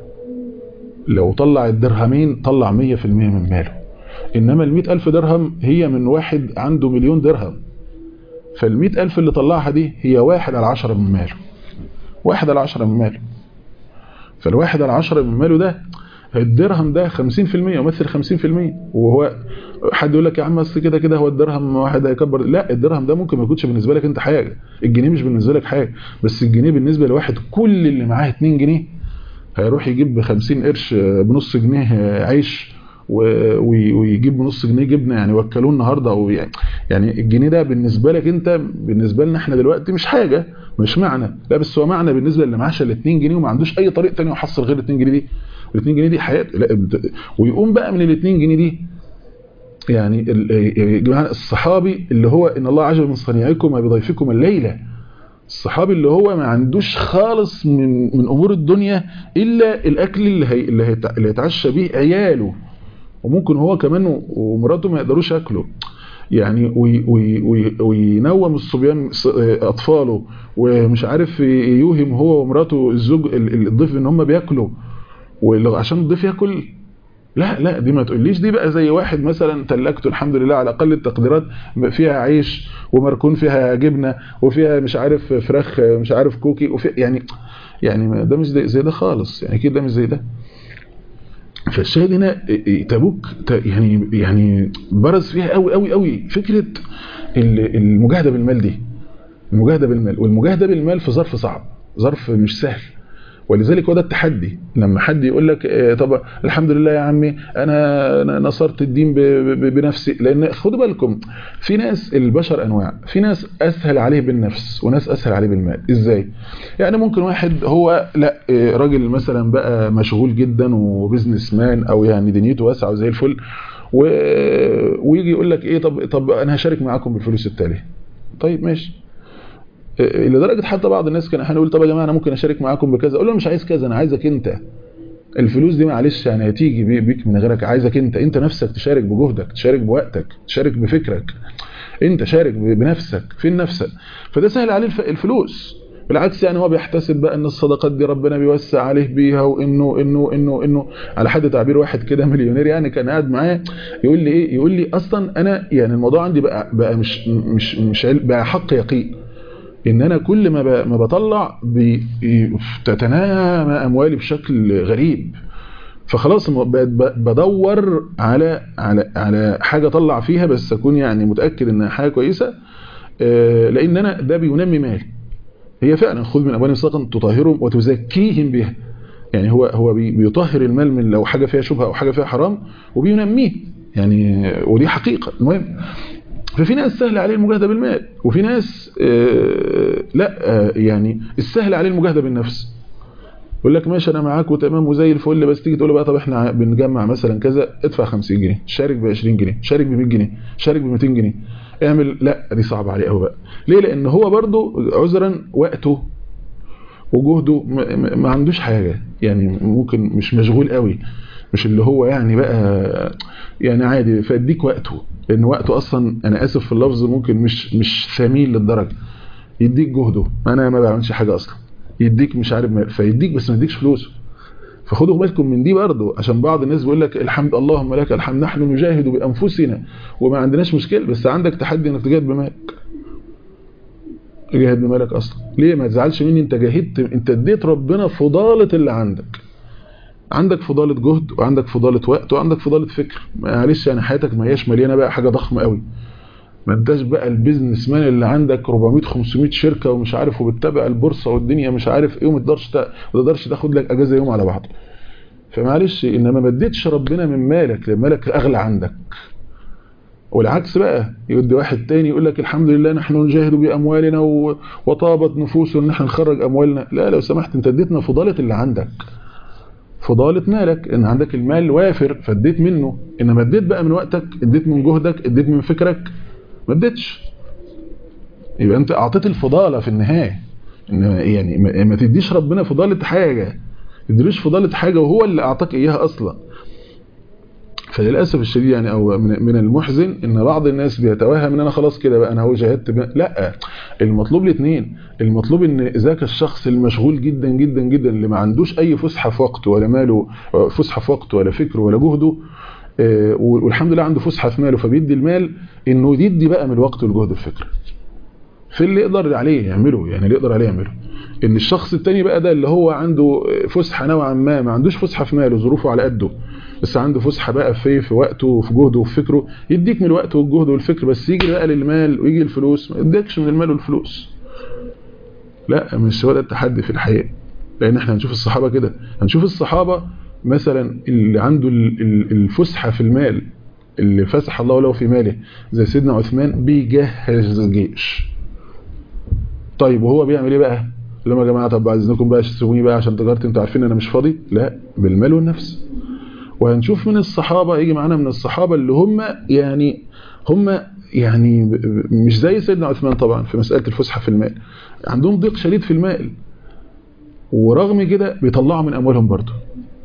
Speaker 2: لو طلع الدرهمين طلع 100% من ماله انما المئة ألف درهم هي من واحد عنده مليون درهم فالمئة ألف اللي طلعها دي هي واحد على عشرة من ماله واحد على عشرة من ماله فالواحد على عشرة من ماله ده الدرهم ده 50% يمثل 50% وهو حد يقول لك يا عم اصل كده كده هو الدرهم واحد هيكبر لا الدرهم ده ممكن ما يكونش بالنسبه لك انت حاجه الجنيه مش بالنسبه لك حاجه بس الجنيه بالنسبه لواحد كل اللي معاه 2 جنيه هيروح يجيب ب 50 قرش بنص جنيه عيش ويجيب بنص جنيه جبنه يعني وكلوه النهارده او يعني يعني الجنيه ده بالنسبه لك انت بالنسبه لنا احنا دلوقتي مش حاجه مش معنى لا بس هو معنى بالنسبه اللي معاش ال 2 جنيه وما عندوش اي طريق ثاني يحصل غير ال 2 جنيه دي ال 2 جنيه دي حياه ويقوم بقى من ال 2 جنيه دي يعني الصحابي اللي هو ان الله عجب من صنيعكم وبضيفكم الليله الصحابي اللي هو ما عندوش خالص من من امور الدنيا الا الاكل اللي هي اللي, هي اللي هيتعشى بيه عياله وممكن هو كمان ومراته ما يقدروش ياكلوا يعني وي وي وي وينوم الصبيان اطفاله ومش عارف يوهم هو ومراته الزوج الضيف ان هم بياكلوا وعشان الضيف ياكل لا لا دي ما تقوليش دي بقى زي واحد مثلا تلاجته الحمد لله على اقل التقديرات فيها عيش ومركون فيها جبنه وفيها مش عارف فراخ مش عارف كوكي وفي يعني يعني ده مش زي ده خالص يعني اكيد ده مش زي ده فالشاهد هنا تبوك يعني يعني برز فيها قوي قوي قوي فكره المجاهده بالمال دي المجاهده بالمال والمجاهده بالمال في ظرف صعب ظرف مش سهل ولذلك هو ده التحدي لما حد يقول لك طب الحمد لله يا عمي انا نصرت الدين بنفسي لان خدوا بالكم في ناس البشر انواع في ناس اسهل عليه بالنفس وناس اسهل عليه بالمال ازاي يعني ممكن واحد هو لا راجل مثلا بقى مشغول جدا وبزنس مان او يعني دنيته واسعه وزي الفل و... ويجي يقول لك ايه طب طب انا هشارك معاكم بالفلوس التاليه طيب ماشي لدرجه حتى بعض الناس كان احيانا يقول طب يا جماعه انا ممكن اشارك معاكم بكذا اقول له مش عايز كذا انا عايزك انت الفلوس دي معلش يعني هتيجي بيك من غيرك عايزك انت انت نفسك تشارك بجهدك تشارك بوقتك تشارك بفكرك انت شارك بنفسك فين نفسك فده سهل عليه الفلوس بالعكس يعني هو بيحتسب بقى ان الصدقات دي ربنا بيوسع عليه بيها وانه انه انه انه على حد تعبير واحد كده مليونير يعني كان قاعد معاه يقول لي ايه يقول لي اصلا انا يعني الموضوع عندي بقى بقى مش مش مش بقى حق يقين ان انا كل ما ما بطلع تتنامى اموالي بشكل غريب فخلاص بدور على على على حاجه اطلع فيها بس اكون يعني متاكد انها حاجه كويسه لان انا ده بينمي مالي هي فعلا خذ من اموالهم صدقه تطهرهم وتزكيهم بها يعني هو هو بيطهر المال من لو حاجه فيها شبهه او حاجه فيها حرام وبينميه يعني ودي حقيقه المهم ففي ناس سهل عليه المجاهدة بالمال وفي ناس آه لا آه يعني السهل عليه المجاهدة بالنفس يقول لك ماشي انا معاك وتمام وزي الفل بس تيجي تقول له بقى طب احنا بنجمع مثلا كذا ادفع 50 جنيه شارك ب 20 جنيه شارك ب 100 جنيه شارك ب 200 جنيه اعمل لا دي صعبه عليه قوي بقى ليه لان هو برضو عذرا وقته وجهده ما عندوش حاجه يعني ممكن مش مشغول قوي مش اللي هو يعني بقى يعني عادي فاديك وقته لان وقته اصلا انا اسف في اللفظ ممكن مش مش ثمين للدرجه يديك جهده انا ما بعملش حاجه اصلا يديك مش عارف ما فيديك بس ما يديكش فلوسه فخدوا بالكم من دي برضه عشان بعض الناس بيقول لك الحمد اللهم لك الحمد نحن نجاهد بانفسنا وما عندناش مشكله بس عندك تحدي انك تجاهد بمالك جاهد بمالك اصلا ليه ما تزعلش مني انت جاهدت انت اديت ربنا فضاله اللي عندك عندك فضالة جهد وعندك فضالة وقت وعندك فضالة فكر معلش يعني حياتك ما هياش مليانة بقى حاجة ضخمة قوي ما انتش بقى البيزنس مان اللي عندك 400 500 شركة ومش عارف وبتتابع البورصة والدنيا مش عارف ايه وما تقدرش ما تقدرش تاخد لك اجازة يوم على بعض فمعلش انما ما اديتش ربنا من مالك لان مالك اغلى عندك والعكس بقى يودي واحد تاني يقول لك الحمد لله نحن نجاهد باموالنا وطابت نفوس ان احنا نخرج اموالنا لا لو سمحت انت اديتنا فضالة اللي عندك فضالة مالك ان عندك المال وافر فاديت منه انما اديت بقى من وقتك اديت من جهدك اديت من فكرك ما اديتش يبقى انت اعطيت الفضالة في النهاية انما يعني ما تديش ربنا فضالة حاجة تديلوش فضالة حاجة وهو اللي اعطاك اياها اصلا فللاسف الشديد يعني او من المحزن ان بعض الناس بيتوهم ان انا خلاص كده بقى انا هو جاهدت لا المطلوب الاثنين المطلوب ان ذاك الشخص المشغول جدا جدا جدا اللي ما عندوش اي فسحه في وقته ولا ماله فسحه في وقته ولا فكره ولا جهده والحمد لله عنده فسحه في ماله فبيدي المال انه يدي بقى من الوقت والجهد والفكره في اللي يقدر عليه يعمله يعني اللي يقدر عليه يعمله ان الشخص التاني بقى ده اللي هو عنده فسحه نوعا ما ما عندوش فسحه في ماله ظروفه على قده بس عنده فسحه بقى في في وقته وفي جهده وفي فكره يديك من الوقت والجهد والفكر بس يجي بقى للمال ويجي الفلوس ما يديكش من المال والفلوس لا مش هو ده التحدي في الحقيقه لان احنا هنشوف الصحابه كده هنشوف الصحابه مثلا اللي عنده الفسحه في المال اللي فسح الله له في ماله زي سيدنا عثمان بيجهز الجيش طيب وهو بيعمل ايه بقى لما يا جماعه طب عايزينكم بقى تسيبوني بقى عشان تجارتي انتوا عارفين انا مش فاضي لا بالمال والنفس وهنشوف من الصحابة يجي معانا من الصحابة اللي هم يعني هم يعني مش زي سيدنا عثمان طبعا في مسألة الفسحة في المال عندهم ضيق شديد في المال ورغم كده بيطلعوا من أموالهم برضه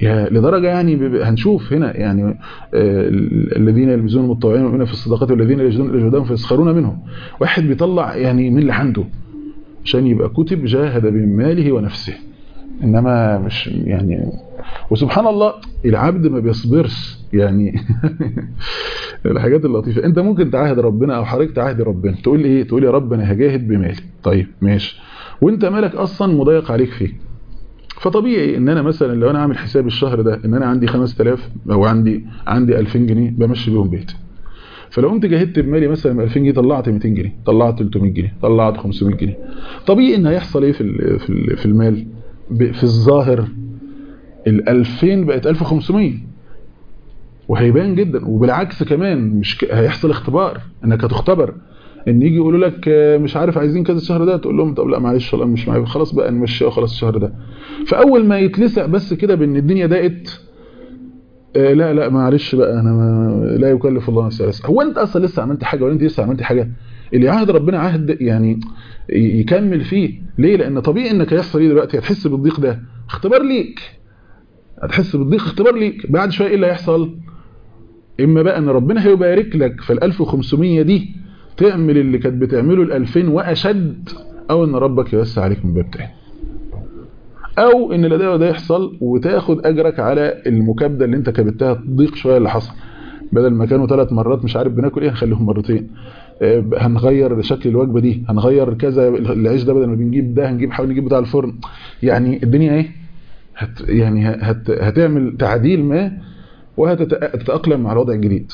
Speaker 2: يا لدرجة يعني هنشوف هنا يعني الذين يلمزون المتطوعين ويؤمنون في الصدقات والذين يجدون الجهدهم فيسخرون منهم واحد بيطلع يعني من اللي عنده عشان يبقى كتب جاهد بماله ونفسه انما مش يعني وسبحان الله العبد ما بيصبرش يعني الحاجات اللطيفة انت ممكن تعاهد ربنا او حضرتك تعاهد ربنا تقول ايه تقول يا رب انا هجاهد بمالي طيب ماشي وانت مالك اصلا مضايق عليك فيه فطبيعي ان انا مثلا لو انا عامل حساب الشهر ده ان انا عندي 5000 او عندي عندي 2000 جنيه بمشي بيهم بيتي فلو قمت جاهدت بمالي مثلا 2000 جنيه طلعت 200 جنيه طلعت 300 جنيه طلعت 500 جنيه طبيعي ان هيحصل ايه في في المال في الظاهر ال 2000 بقت 1500 وهيبان جدا وبالعكس كمان مش ك... هيحصل اختبار انك هتختبر ان يجي يقولوا لك مش عارف عايزين كذا الشهر ده تقول لهم طب لا معلش والله مش معايا خلاص بقى نمشي خلاص الشهر ده فاول ما يتلسع بس كده بان الدنيا ضاقت آه لا لا معلش بقى انا ما لا يكلف الله نفسا الا هو انت اصلا لسه عملت حاجه ولا انت لسه عملت حاجه اللي عهد ربنا عهد يعني يكمل فيه ليه لان طبيعي انك هيحصل ايه دلوقتي هتحس بالضيق ده اختبار ليك هتحس بالضيق اختبار ليك بعد شويه ايه اللي هيحصل اما بقى ان ربنا هيبارك لك في ال 1500 دي تعمل اللي كانت بتعمله ال 2000 واشد او ان ربك يوسع عليك من باب تاني او ان الاداء ده يحصل وتاخد اجرك على المكابده اللي انت كبتها تضيق شويه اللي حصل بدل ما كانوا ثلاث مرات مش عارف بناكل ايه هنخليهم مرتين هنغير شكل الوجبه دي هنغير كذا العيش ده بدل ما بنجيب ده هنجيب حاول نجيب بتاع الفرن يعني الدنيا ايه هت يعني هت هتعمل تعديل ما وهتتاقلم مع الوضع الجديد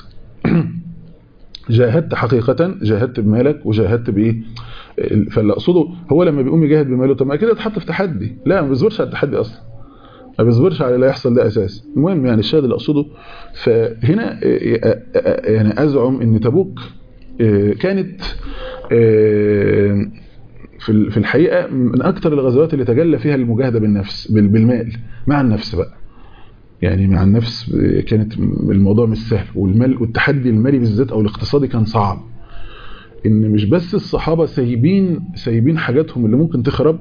Speaker 2: جاهدت حقيقة جاهدت بمالك وجاهدت بايه فاللي اقصده هو لما بيقوم يجاهد بماله طب ما كده اتحط في تحدي لا ما بيصبرش على التحدي اصلا ما بيصبرش على اللي هيحصل ده اساس المهم يعني الشاهد اللي اقصده فهنا يعني ازعم ان تبوك كانت في الحقيقة من اكثر الغزوات اللي تجلى فيها المجاهدة بالنفس بالمال مع النفس بقى يعني مع النفس كانت الموضوع مش سهل والمال والتحدي المالي بالذات او الاقتصادي كان صعب ان مش بس الصحابة سايبين سايبين حاجاتهم اللي ممكن تخرب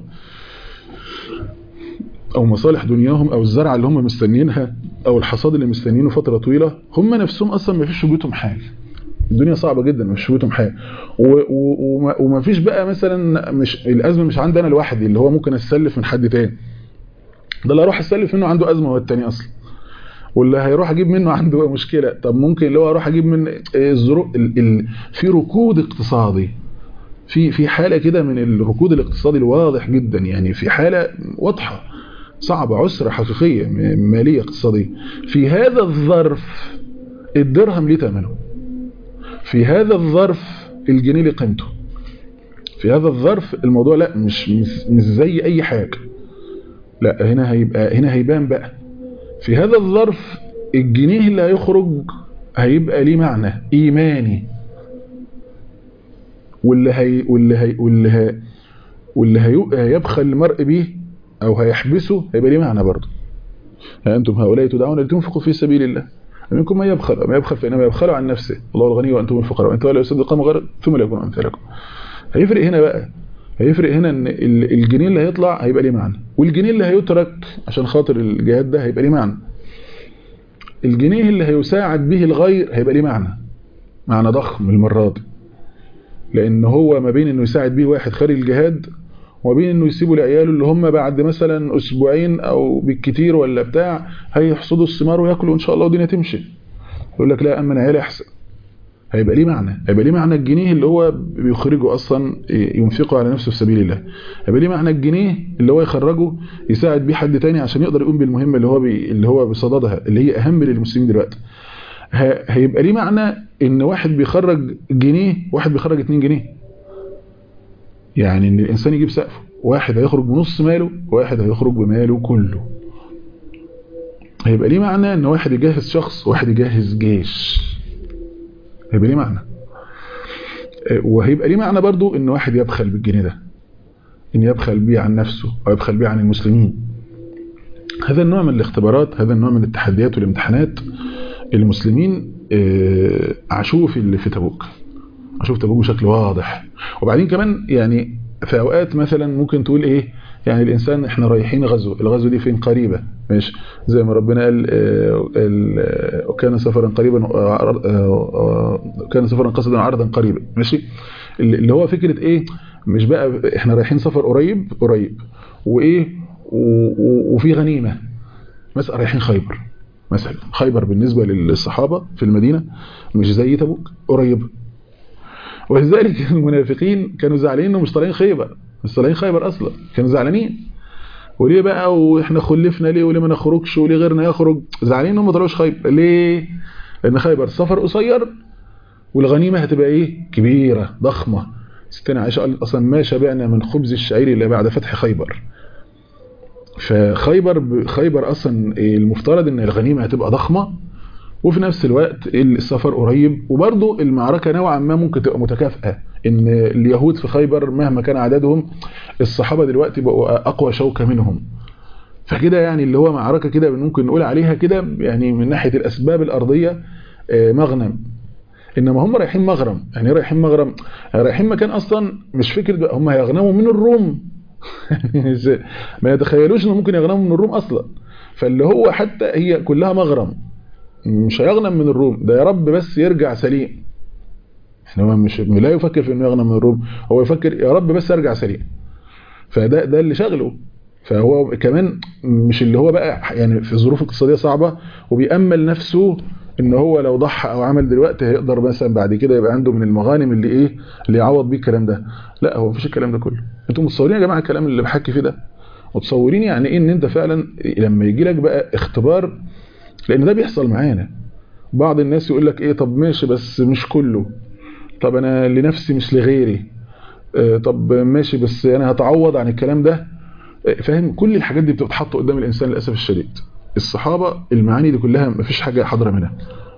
Speaker 2: او مصالح دنياهم او الزرع اللي هم مستنيينها او الحصاد اللي مستنيينه فترة طويلة هم نفسهم اصلا ما فيش في بيوتهم حاجة الدنيا صعبة جدا مش في بيوتهم حاجة وما فيش بقى مثلا مش الازمة مش عندي انا لوحدي اللي هو ممكن استلف من حد تاني ده اللي اروح استلف منه عنده ازمة هو التاني اصلا واللي هيروح اجيب منه عنده مشكلة طب ممكن اللي هو اروح اجيب من الظروف في ركود اقتصادي في في حالة كده من الركود الاقتصادي الواضح جدا يعني في حالة واضحة صعبة عسرة حقيقية مالية اقتصادية في هذا الظرف الدرهم ليه ثمنه في هذا الظرف الجنيه ليه قيمته في هذا الظرف الموضوع لا مش مش زي اي حاجة لا هنا هيبقى هنا هيبان بقى في هذا الظرف الجنيه اللي هيخرج هيبقى ليه معنى ايماني واللي هي واللي هي واللي هي واللي هيبخل المرء به او هيحبسه هيبقى ليه معنى برضه انتم هؤلاء تدعون لتنفقوا في سبيل الله منكم من يبخل وما يبخل فانما يبخل عن نفسه الله الغني وانتم الفقراء وان تولوا يصدقون غير ثم لا يكون امثالكم هيفرق هنا بقى هيفرق هنا ان الجنيه اللي هيطلع هيبقى ليه معنى والجنيه اللي هيترك عشان خاطر الجهاد ده هيبقى ليه معنى الجنيه اللي هيساعد به الغير هيبقى ليه معنى معنى ضخم المرة دي لان هو ما بين انه يساعد به واحد خارج الجهاد وما بين انه يسيبوا لعياله اللي هم بعد مثلا اسبوعين او بالكتير ولا بتاع هيحصدوا الثمار وياكلوا ان شاء الله والدنيا تمشي يقول لك لا اما عيالي احسن هيبقى ليه معنى هيبقى ليه معنى الجنيه اللي هو بيخرجه اصلا ينفقه على نفسه في سبيل الله هيبقى ليه معنى الجنيه اللي هو يخرجه يساعد بيه حد تاني عشان يقدر يقوم بالمهمه اللي هو بي اللي هو بصددها اللي هي اهم للمسلمين دلوقتي هيبقى ليه معنى ان واحد بيخرج جنيه واحد بيخرج 2 جنيه يعني ان الانسان يجيب سقفه واحد هيخرج بنص ماله واحد هيخرج بماله كله هيبقى ليه معنى ان واحد يجهز شخص وواحد يجهز جيش هيبقى ليه معنى وهيبقى ليه معنى برضو ان واحد يبخل بالجنيه ده ان يبخل بيه عن نفسه او يبخل بيه عن المسلمين هذا النوع من الاختبارات هذا النوع من التحديات والامتحانات المسلمين عاشوه في في تبوك عاشوه في تبوك بشكل واضح وبعدين كمان يعني في اوقات مثلا ممكن تقول ايه يعني الانسان احنا رايحين غزو الغزو دي فين قريبه ماشي زي ما ربنا قال وكان سفرا قريبا كان سفرا قصدا عرضا قريبا ماشي اللي هو فكره ايه مش بقى احنا رايحين سفر قريب قريب وايه وفي غنيمه مثلا رايحين خيبر مثلا خيبر بالنسبه للصحابه في المدينه مش زي تبوك قريبه ولذلك المنافقين كانوا زعلانين انهم مش طالعين خيبر مش طالعين خيبر اصلا كانوا زعلانين وليه بقى واحنا خلفنا ليه وليه ما نخرجش وليه غيرنا يخرج زعلانين انهم ما طلعوش خيبر ليه لان خيبر سفر قصير والغنيمه هتبقى ايه كبيره ضخمه ستنا عائشه قال اصلا ما شبعنا من خبز الشعير الا بعد فتح خيبر فخيبر خيبر اصلا المفترض ان الغنيمه هتبقى ضخمه وفي نفس الوقت السفر قريب وبرضه المعركة نوعا ما ممكن تبقى متكافئة ان اليهود في خيبر مهما كان عددهم الصحابة دلوقتي بقوا اقوى شوكة منهم فكده يعني اللي هو معركة كده ممكن نقول عليها كده يعني من ناحية الاسباب الارضية مغنم انما هم رايحين مغرم يعني رايحين مغرم رايحين مكان اصلا مش فكرة هم هيغنموا من الروم ما يتخيلوش انه ممكن يغنموا من الروم اصلا فاللي هو حتى هي كلها مغرم مش هيغنم من الروم ده يا رب بس يرجع سليم احنا هو مش لا يفكر في انه يغنم من الروم هو يفكر يا رب بس يرجع سليم فده ده اللي شغله فهو كمان مش اللي هو بقى يعني في ظروف اقتصاديه صعبه وبيامل نفسه ان هو لو ضحى او عمل دلوقتي هيقدر مثلا بعد كده يبقى عنده من المغانم اللي ايه اللي يعوض بيه الكلام ده لا هو مفيش الكلام ده كله انتوا متصورين يا جماعه الكلام اللي بحكي فيه ده متصورين يعني ايه ان انت فعلا لما يجي لك بقى اختبار لان ده بيحصل معانا بعض الناس يقول لك ايه طب ماشي بس مش كله طب انا لنفسي مش لغيري اه طب ماشي بس انا هتعوض عن الكلام ده فاهم كل الحاجات دي بتتحط قدام الانسان للاسف الشديد الصحابه المعاني دي كلها مفيش حاجه حاضره منها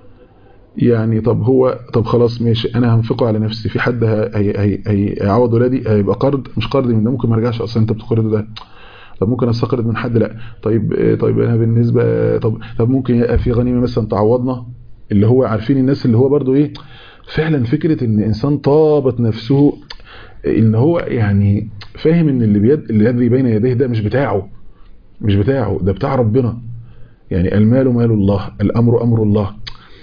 Speaker 2: يعني طب هو طب خلاص ماشي انا هنفقه على نفسي في حد هيعوض ولادي هيبقى قرض مش قرض من ده ممكن ما ارجعش اصلا انت بتقرضه ده طب ممكن استقرض من حد لا طيب طيب انا بالنسبه طب طب ممكن يبقى في غنيمه مثلا تعوضنا اللي هو عارفين الناس اللي هو برضو ايه فعلا فكره ان انسان طابت نفسه ان هو يعني فاهم ان اللي بيد الذي بين يديه ده مش بتاعه مش بتاعه ده بتاع ربنا يعني المال مال الله الامر امر الله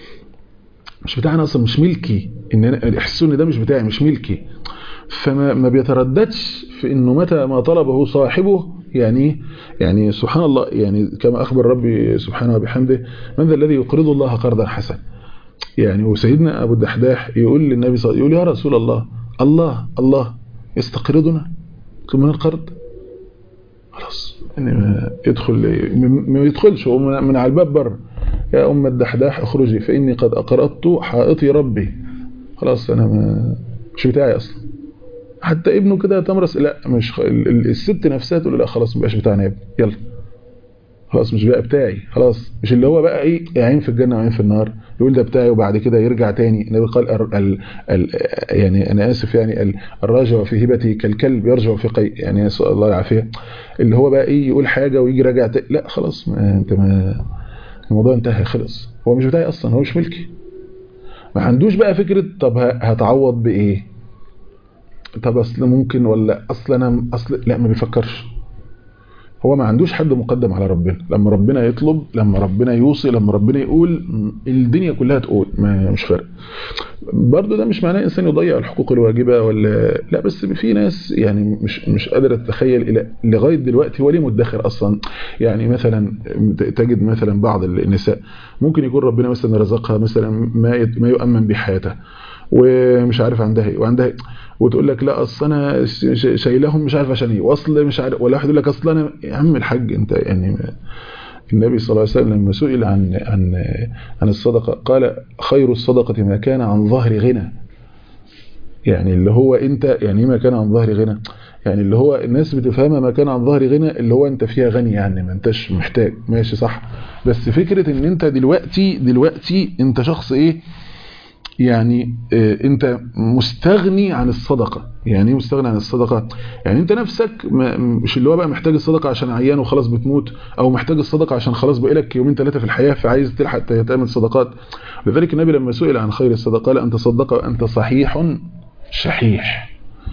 Speaker 2: مش بتاعنا اصلا مش ملكي ان انا احسه ان ده مش بتاعي مش ملكي فما ما بيترددش في انه متى ما طلبه صاحبه يعني يعني سبحان الله يعني كما اخبر ربي سبحانه وبحمده من ذا الذي يقرض الله قرضا حسنا يعني وسيدنا ابو الدحداح يقول للنبي صلى الله عليه وسلم يقول يا رسول الله الله الله يستقرضنا من القرض خلاص يعني ما يدخل ما يدخلش هو من على الباب بره يا ام الدحداح اخرجي فاني قد اقرضت حائطي ربي خلاص انا ما مش بتاعي اصلا حتى ابنه كده تمرس لا مش الست نفسها تقول لا خلاص ما بقاش بتاعنا يا ابني يلا خلاص مش بقى بتاعي خلاص مش اللي هو بقى ايه عين في الجنه وعين في النار يقول ده بتاعي وبعد كده يرجع تاني النبي قال ال ال ال يعني انا اسف يعني الراجع في هبته كالكلب يرجع في قي يعني نسال الله العافيه اللي هو بقى ايه يقول حاجه ويجي راجع تاني لا خلاص ما انت ما الموضوع انتهى خلص هو مش بتاعي اصلا هو مش ملكي ما عندوش بقى فكره طب هتعوض بايه طب اصل ممكن ولا اصل انا اصل لا ما بيفكرش هو ما عندوش حد مقدم على ربنا لما ربنا يطلب لما ربنا يوصي لما ربنا يقول الدنيا كلها تقول ما مش فارق برضه ده مش معناه انسان يضيع الحقوق الواجبه ولا لا بس في ناس يعني مش مش قادره تتخيل الى لغايه دلوقتي هو ليه مدخر اصلا يعني مثلا تجد مثلا بعض النساء ممكن يكون ربنا مثلا رزقها مثلا ما ما يؤمن بحياتها ومش عارف عندها ايه وعندها إيه وتقول لك لا اصل انا شايلهم مش عارف عشان ايه واصل مش عارف ولا واحد يقول لك اصل انا يا عم الحاج انت يعني النبي صلى الله عليه وسلم لما سئل عن عن عن الصدقه قال خير الصدقه ما كان عن ظهر غنى يعني اللي هو انت يعني ما كان عن ظهر غنى يعني اللي هو الناس بتفهمها ما كان عن ظهر غنى اللي هو انت فيها غني يعني ما انتش محتاج ماشي صح بس فكره ان انت دلوقتي دلوقتي انت شخص ايه يعني انت مستغني عن الصدقة يعني ايه مستغني عن الصدقة يعني انت نفسك مش اللي هو بقى محتاج الصدقة عشان عيان وخلاص بتموت او محتاج الصدقة عشان خلاص بقالك يومين ثلاثة في الحياة فعايز تلحق تعمل صدقات لذلك النبي لما سئل عن خير الصدقة لا ان تصدق وانت صحيح شحيح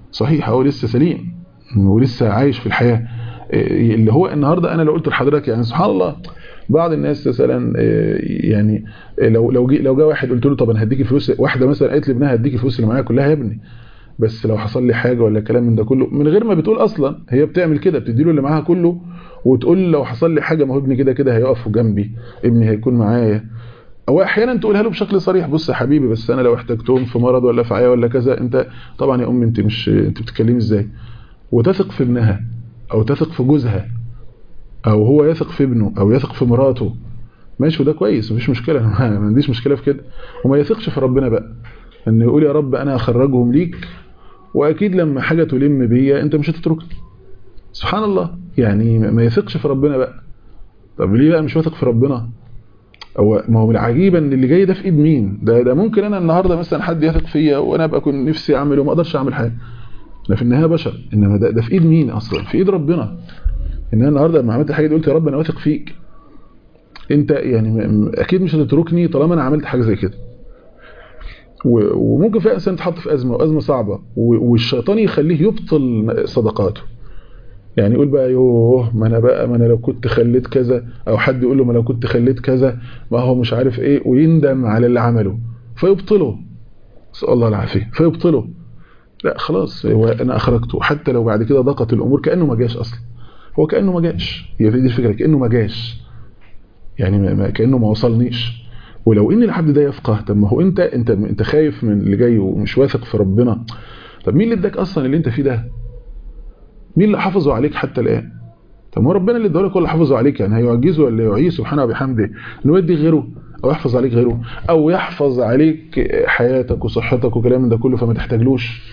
Speaker 2: صحيح هو لسه سليم ولسه عايش في الحياه اللي هو النهارده انا لو قلت لحضرتك يعني سبحان الله بعض الناس مثلا يعني لو لو جي لو جه واحد قلت له طب انا هديك الفلوس واحده مثلا قالت لابنها هديك الفلوس اللي معايا كلها يا ابني بس لو حصل لي حاجه ولا كلام من ده كله من غير ما بتقول اصلا هي بتعمل كده بتدي له اللي معاها كله وتقول لو حصل لي حاجه ما هو ابني كده كده هيقف جنبي ابني هيكون معايا او احيانا تقولها له بشكل صريح بص يا حبيبي بس انا لو احتجتهم في مرض ولا في عيا ولا كذا انت طبعا يا امي انت مش انت بتتكلمي ازاي وتثق في ابنها او تثق في جوزها او هو يثق في ابنه او يثق في مراته ماشي وده كويس مفيش مشكله انا ما عنديش مشكله في كده وما يثقش في ربنا بقى ان يقول يا رب انا هخرجهم ليك واكيد لما حاجه تلم بيا انت مش هتتركني سبحان الله يعني ما يثقش في ربنا بقى طب ليه بقى مش واثق في ربنا هو ما هو العجيب ان اللي جاي ده في ايد مين ده ده ممكن انا النهارده مثلا حد يثق فيا وانا ابقى كنت نفسي اعمل وما اقدرش اعمل حاجه انا في النهايه بشر انما ده, ده في ايد مين اصلا في ايد ربنا ان انا النهارده لما عملت الحاجه دي قلت يا رب انا واثق فيك انت يعني اكيد مش هتتركني طالما انا عملت حاجه زي كده وممكن فعلا انسان يتحط في ازمه وازمه صعبه والشيطان يخليه يبطل صدقاته يعني يقول بقى يوه ما انا بقى ما انا لو كنت خليت كذا او حد يقول له ما لو كنت خليت كذا ما هو مش عارف ايه ويندم على اللي عمله فيبطله نسال الله العافيه فيبطله لا خلاص هو انا اخرجته حتى لو بعد كده ضاقت الامور كانه ما جاش اصلا هو كانه ما جاش هي دي الفكره كانه ما جاش يعني ما كانه ما وصلنيش ولو ان العبد ده يفقه طب ما هو انت انت انت خايف من اللي جاي ومش واثق في ربنا طب مين اللي اداك اصلا اللي انت فيه ده مين اللي حافظه عليك حتى الان طب ما ربنا اللي ادالك هو اللي حافظه عليك يعني هيعجزه ولا يعيه سبحانه وبحمده انه يدي غيره او يحفظ عليك غيره او يحفظ عليك حياتك وصحتك وكلام من ده كله فما تحتاجلوش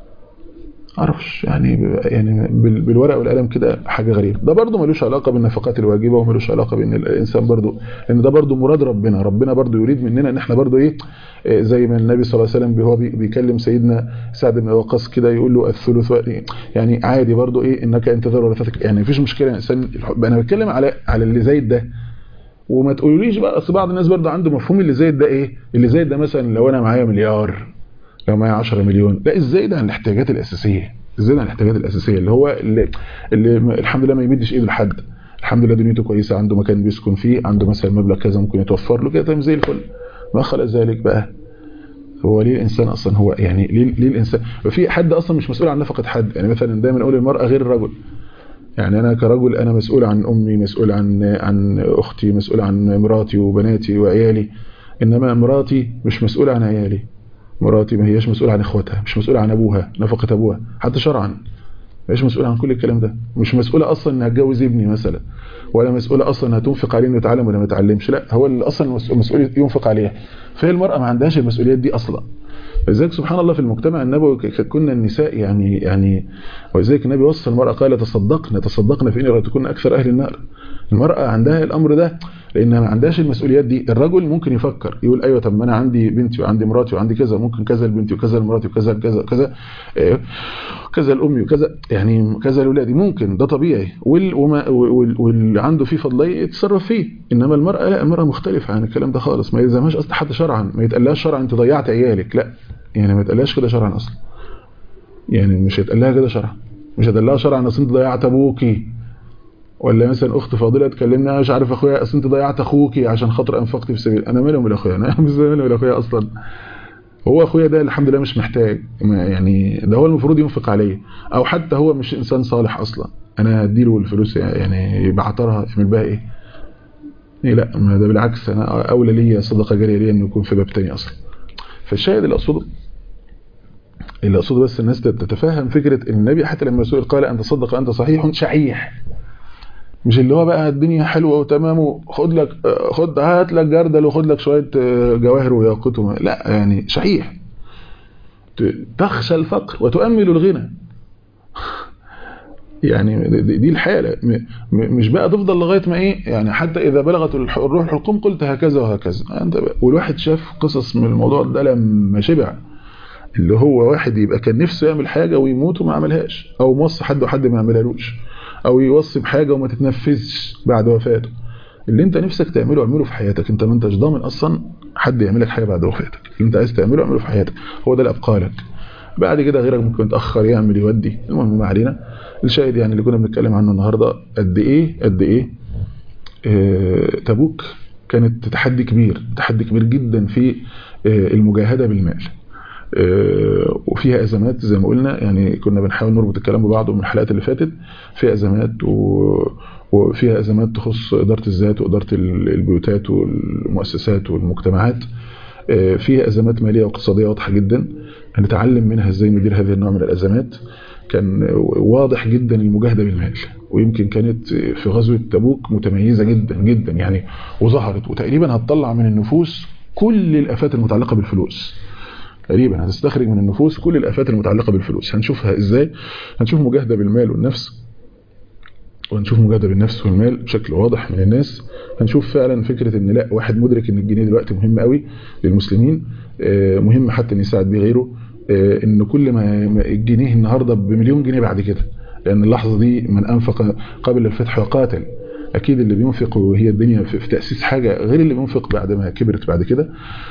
Speaker 2: عرفش يعني يعني بالورق والقلم كده حاجه غريبه ده برضه ملوش علاقه بالنفقات الواجبه وملوش علاقه بان الانسان برضه لان ده برضه مراد ربنا ربنا برضه يريد مننا ان احنا برضه ايه زي ما النبي صلى الله عليه وسلم هو بيكلم سيدنا سعد بن وقاص كده يقول له الثلث يعني عادي برضه ايه انك انتظر ورثتك يعني مفيش مشكله الانسان انا بتكلم على على اللي زايد ده وما تقولوليش بقى اصل بعض الناس برضه عنده مفهوم اللي زايد ده ايه اللي زايد ده مثلا لو انا معايا مليار لو معايا 10 مليون لا ازاي ده عن الاحتياجات الاساسيه ازاي عن الاحتياجات الاساسيه اللي هو اللي, اللي الحمد لله ما يمدش ايده لحد الحمد لله دنيته كويسه عنده مكان بيسكن فيه عنده مثلا مبلغ كذا ممكن يتوفر له كده تمام زي الفل ما خلق ذلك بقى هو ليه الانسان اصلا هو يعني ليه, ليه الانسان في حد اصلا مش مسؤول عن نفقه حد يعني مثلا دايما اقول المراه غير الرجل يعني انا كرجل انا مسؤول عن امي مسؤول عن عن اختي مسؤول عن مراتي وبناتي وعيالي انما مراتي مش مسؤوله عن عيالي مراتي ما هياش مسؤولة عن اخواتها مش مسؤولة عن ابوها نفقة ابوها حتى شرعا ما هيش مسؤولة عن كل الكلام ده مش مسؤولة اصلا انها تجوز ابني مثلا ولا مسؤولة اصلا انها تنفق عليه انه يتعلم ولا ما يتعلمش لا هو اللي اصلا مسؤول ينفق عليها فهي المرأة ما عندهاش المسؤوليات دي اصلا لذلك سبحان الله في المجتمع النبوي كنا النساء يعني يعني ولذلك النبي وصى المرأة قال تصدقنا تصدقنا فإن رأيتكن أكثر أهل النار المرأة عندها الأمر ده لأنها ما عندهاش المسؤوليات دي الرجل ممكن يفكر يقول أيوة طب ما أنا عندي بنتي وعندي مراتي وعندي كذا ممكن كذا لبنتي وكذا لمراتي وكذا كذا كذا كذا لأمي وكذا يعني كذا لأولادي ممكن ده طبيعي واللي عنده فيه فضلية يتصرف فيه إنما المرأة لا المرأة مختلفة عن الكلام ده خالص ما يلزمهاش أصلا حتى شرعا ما يتقالهاش شرعا أنت ضيعت عيالك لا يعني ما يتقالهاش كده شرعا أصلا يعني مش هيتقال لها كده شرعا مش هيتقال لها شرعا أصل أنت ضيعت أبوكي ولا مثلا اخت فاضله تكلمنا مش عارف اخويا اصل انت ضيعت اخوكي عشان خاطر انفقت في سبيل انا مالي ومال اخويا انا مش مالي ومال اخويا اصلا هو اخويا ده الحمد لله مش محتاج يعني ده هو المفروض ينفق عليه او حتى هو مش انسان صالح اصلا انا هديله الفلوس يعني بعطرها يعمل بها ايه إيه لا ما ده بالعكس انا اولى ليا صدقه جاريه ليا انه يكون في باب تاني اصلا فالشاهد اللي اقصده اللي اقصده بس الناس تتفهم فكره ان النبي حتى لما سئل قال ان تصدق انت صحيح شحيح مش اللي هو بقى الدنيا حلوه وتمام وخد لك خد هات لك جردل وخد لك شويه جواهر وياقوت لا يعني شحيح تخشى الفقر وتؤمل الغنى يعني دي الحاله مش بقى تفضل لغايه ما ايه يعني حتى اذا بلغت الروح الحلقوم قلت هكذا وهكذا انت والواحد شاف قصص من الموضوع ده لما شبع اللي هو واحد يبقى كان نفسه يعمل حاجه ويموت وما عملهاش او موصي حد وحد ما يعملهالوش او يوصي بحاجه وما تتنفذش بعد وفاته اللي انت نفسك تعمله اعمله في حياتك انت ما انتش ضامن اصلا حد يعمل لك حاجه بعد وفاتك اللي انت عايز تعمله اعمله في حياتك هو ده اللي ابقى لك بعد كده غيرك ممكن يتاخر يعمل يودي المهم ما علينا الشاهد يعني اللي كنا بنتكلم عنه النهارده قد ايه قد ايه آه تبوك كانت تحدي كبير تحدي كبير جدا في آه المجاهده بالمال آه وفيها ازمات زي ما قلنا يعني كنا بنحاول نربط الكلام ببعضه من الحلقات اللي فاتت فيها ازمات و وفيها ازمات تخص اداره الذات واداره البيوتات والمؤسسات والمجتمعات فيها ازمات ماليه واقتصاديه واضحه جدا هنتعلم منها ازاي ندير هذه النوع من الازمات كان واضح جدا المجاهده بالمال ويمكن كانت في غزوه تبوك متميزه جدا جدا يعني وظهرت وتقريبا هتطلع من النفوس كل الافات المتعلقه بالفلوس تقريبا هتستخرج من النفوس كل الافات المتعلقه بالفلوس هنشوفها ازاي هنشوف مجاهده بالمال والنفس وهنشوف مجاهده بالنفس والمال بشكل واضح من الناس هنشوف فعلا فكره ان لا واحد مدرك ان الجنيه دلوقتي مهم قوي للمسلمين مهم حتى ان يساعد بيه غيره ان كل ما الجنيه النهارده بمليون جنيه بعد كده لان اللحظه دي من انفق قبل الفتح وقاتل اكيد اللي بينفق وهي الدنيا في تاسيس حاجه غير اللي بينفق بعد ما كبرت بعد كده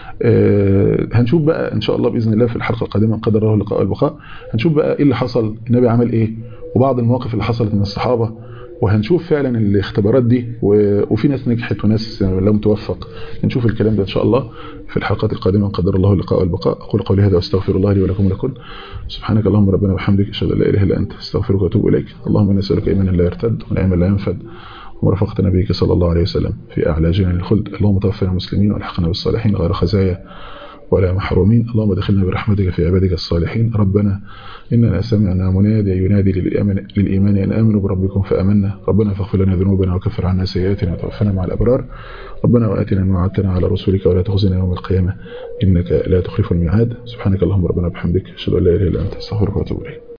Speaker 2: هنشوف بقى ان شاء الله باذن الله في الحلقه القادمه قدر الله اللقاء والبقاء هنشوف بقى ايه اللي حصل النبي عمل ايه وبعض المواقف اللي حصلت من الصحابه وهنشوف فعلا الاختبارات دي وفي ناس نجحت وناس لم توفق نشوف الكلام ده ان شاء الله في الحلقات القادمه قدر الله اللقاء والبقاء اقول قولي هذا واستغفر الله لي ولكم لكم سبحانك اللهم ربنا وبحمدك اشهد ان لا اله الا انت استغفرك واتوب اليك اللهم انا نسالك ايمانا لا يرتد ونعما لا ينفد ورفقة نبيك صلى الله عليه وسلم في أعلى جنان الخلد اللهم توفنا المسلمين والحقنا بالصالحين غير خزايا ولا محرومين اللهم دخلنا برحمتك في عبادك الصالحين ربنا إننا سمعنا مناديا ينادي للإيمان, للإيمان أن آمنوا بربكم فأمنا ربنا فاغفر لنا ذنوبنا وكفر عنا سيئاتنا وتوفنا مع الأبرار ربنا وآتنا ما وعدتنا على رسولك ولا تخزنا يوم القيامة إنك لا تخلف الميعاد سبحانك اللهم ربنا بحمدك أشهد أن لا إله إلا أنت أستغفرك وأتوب إليك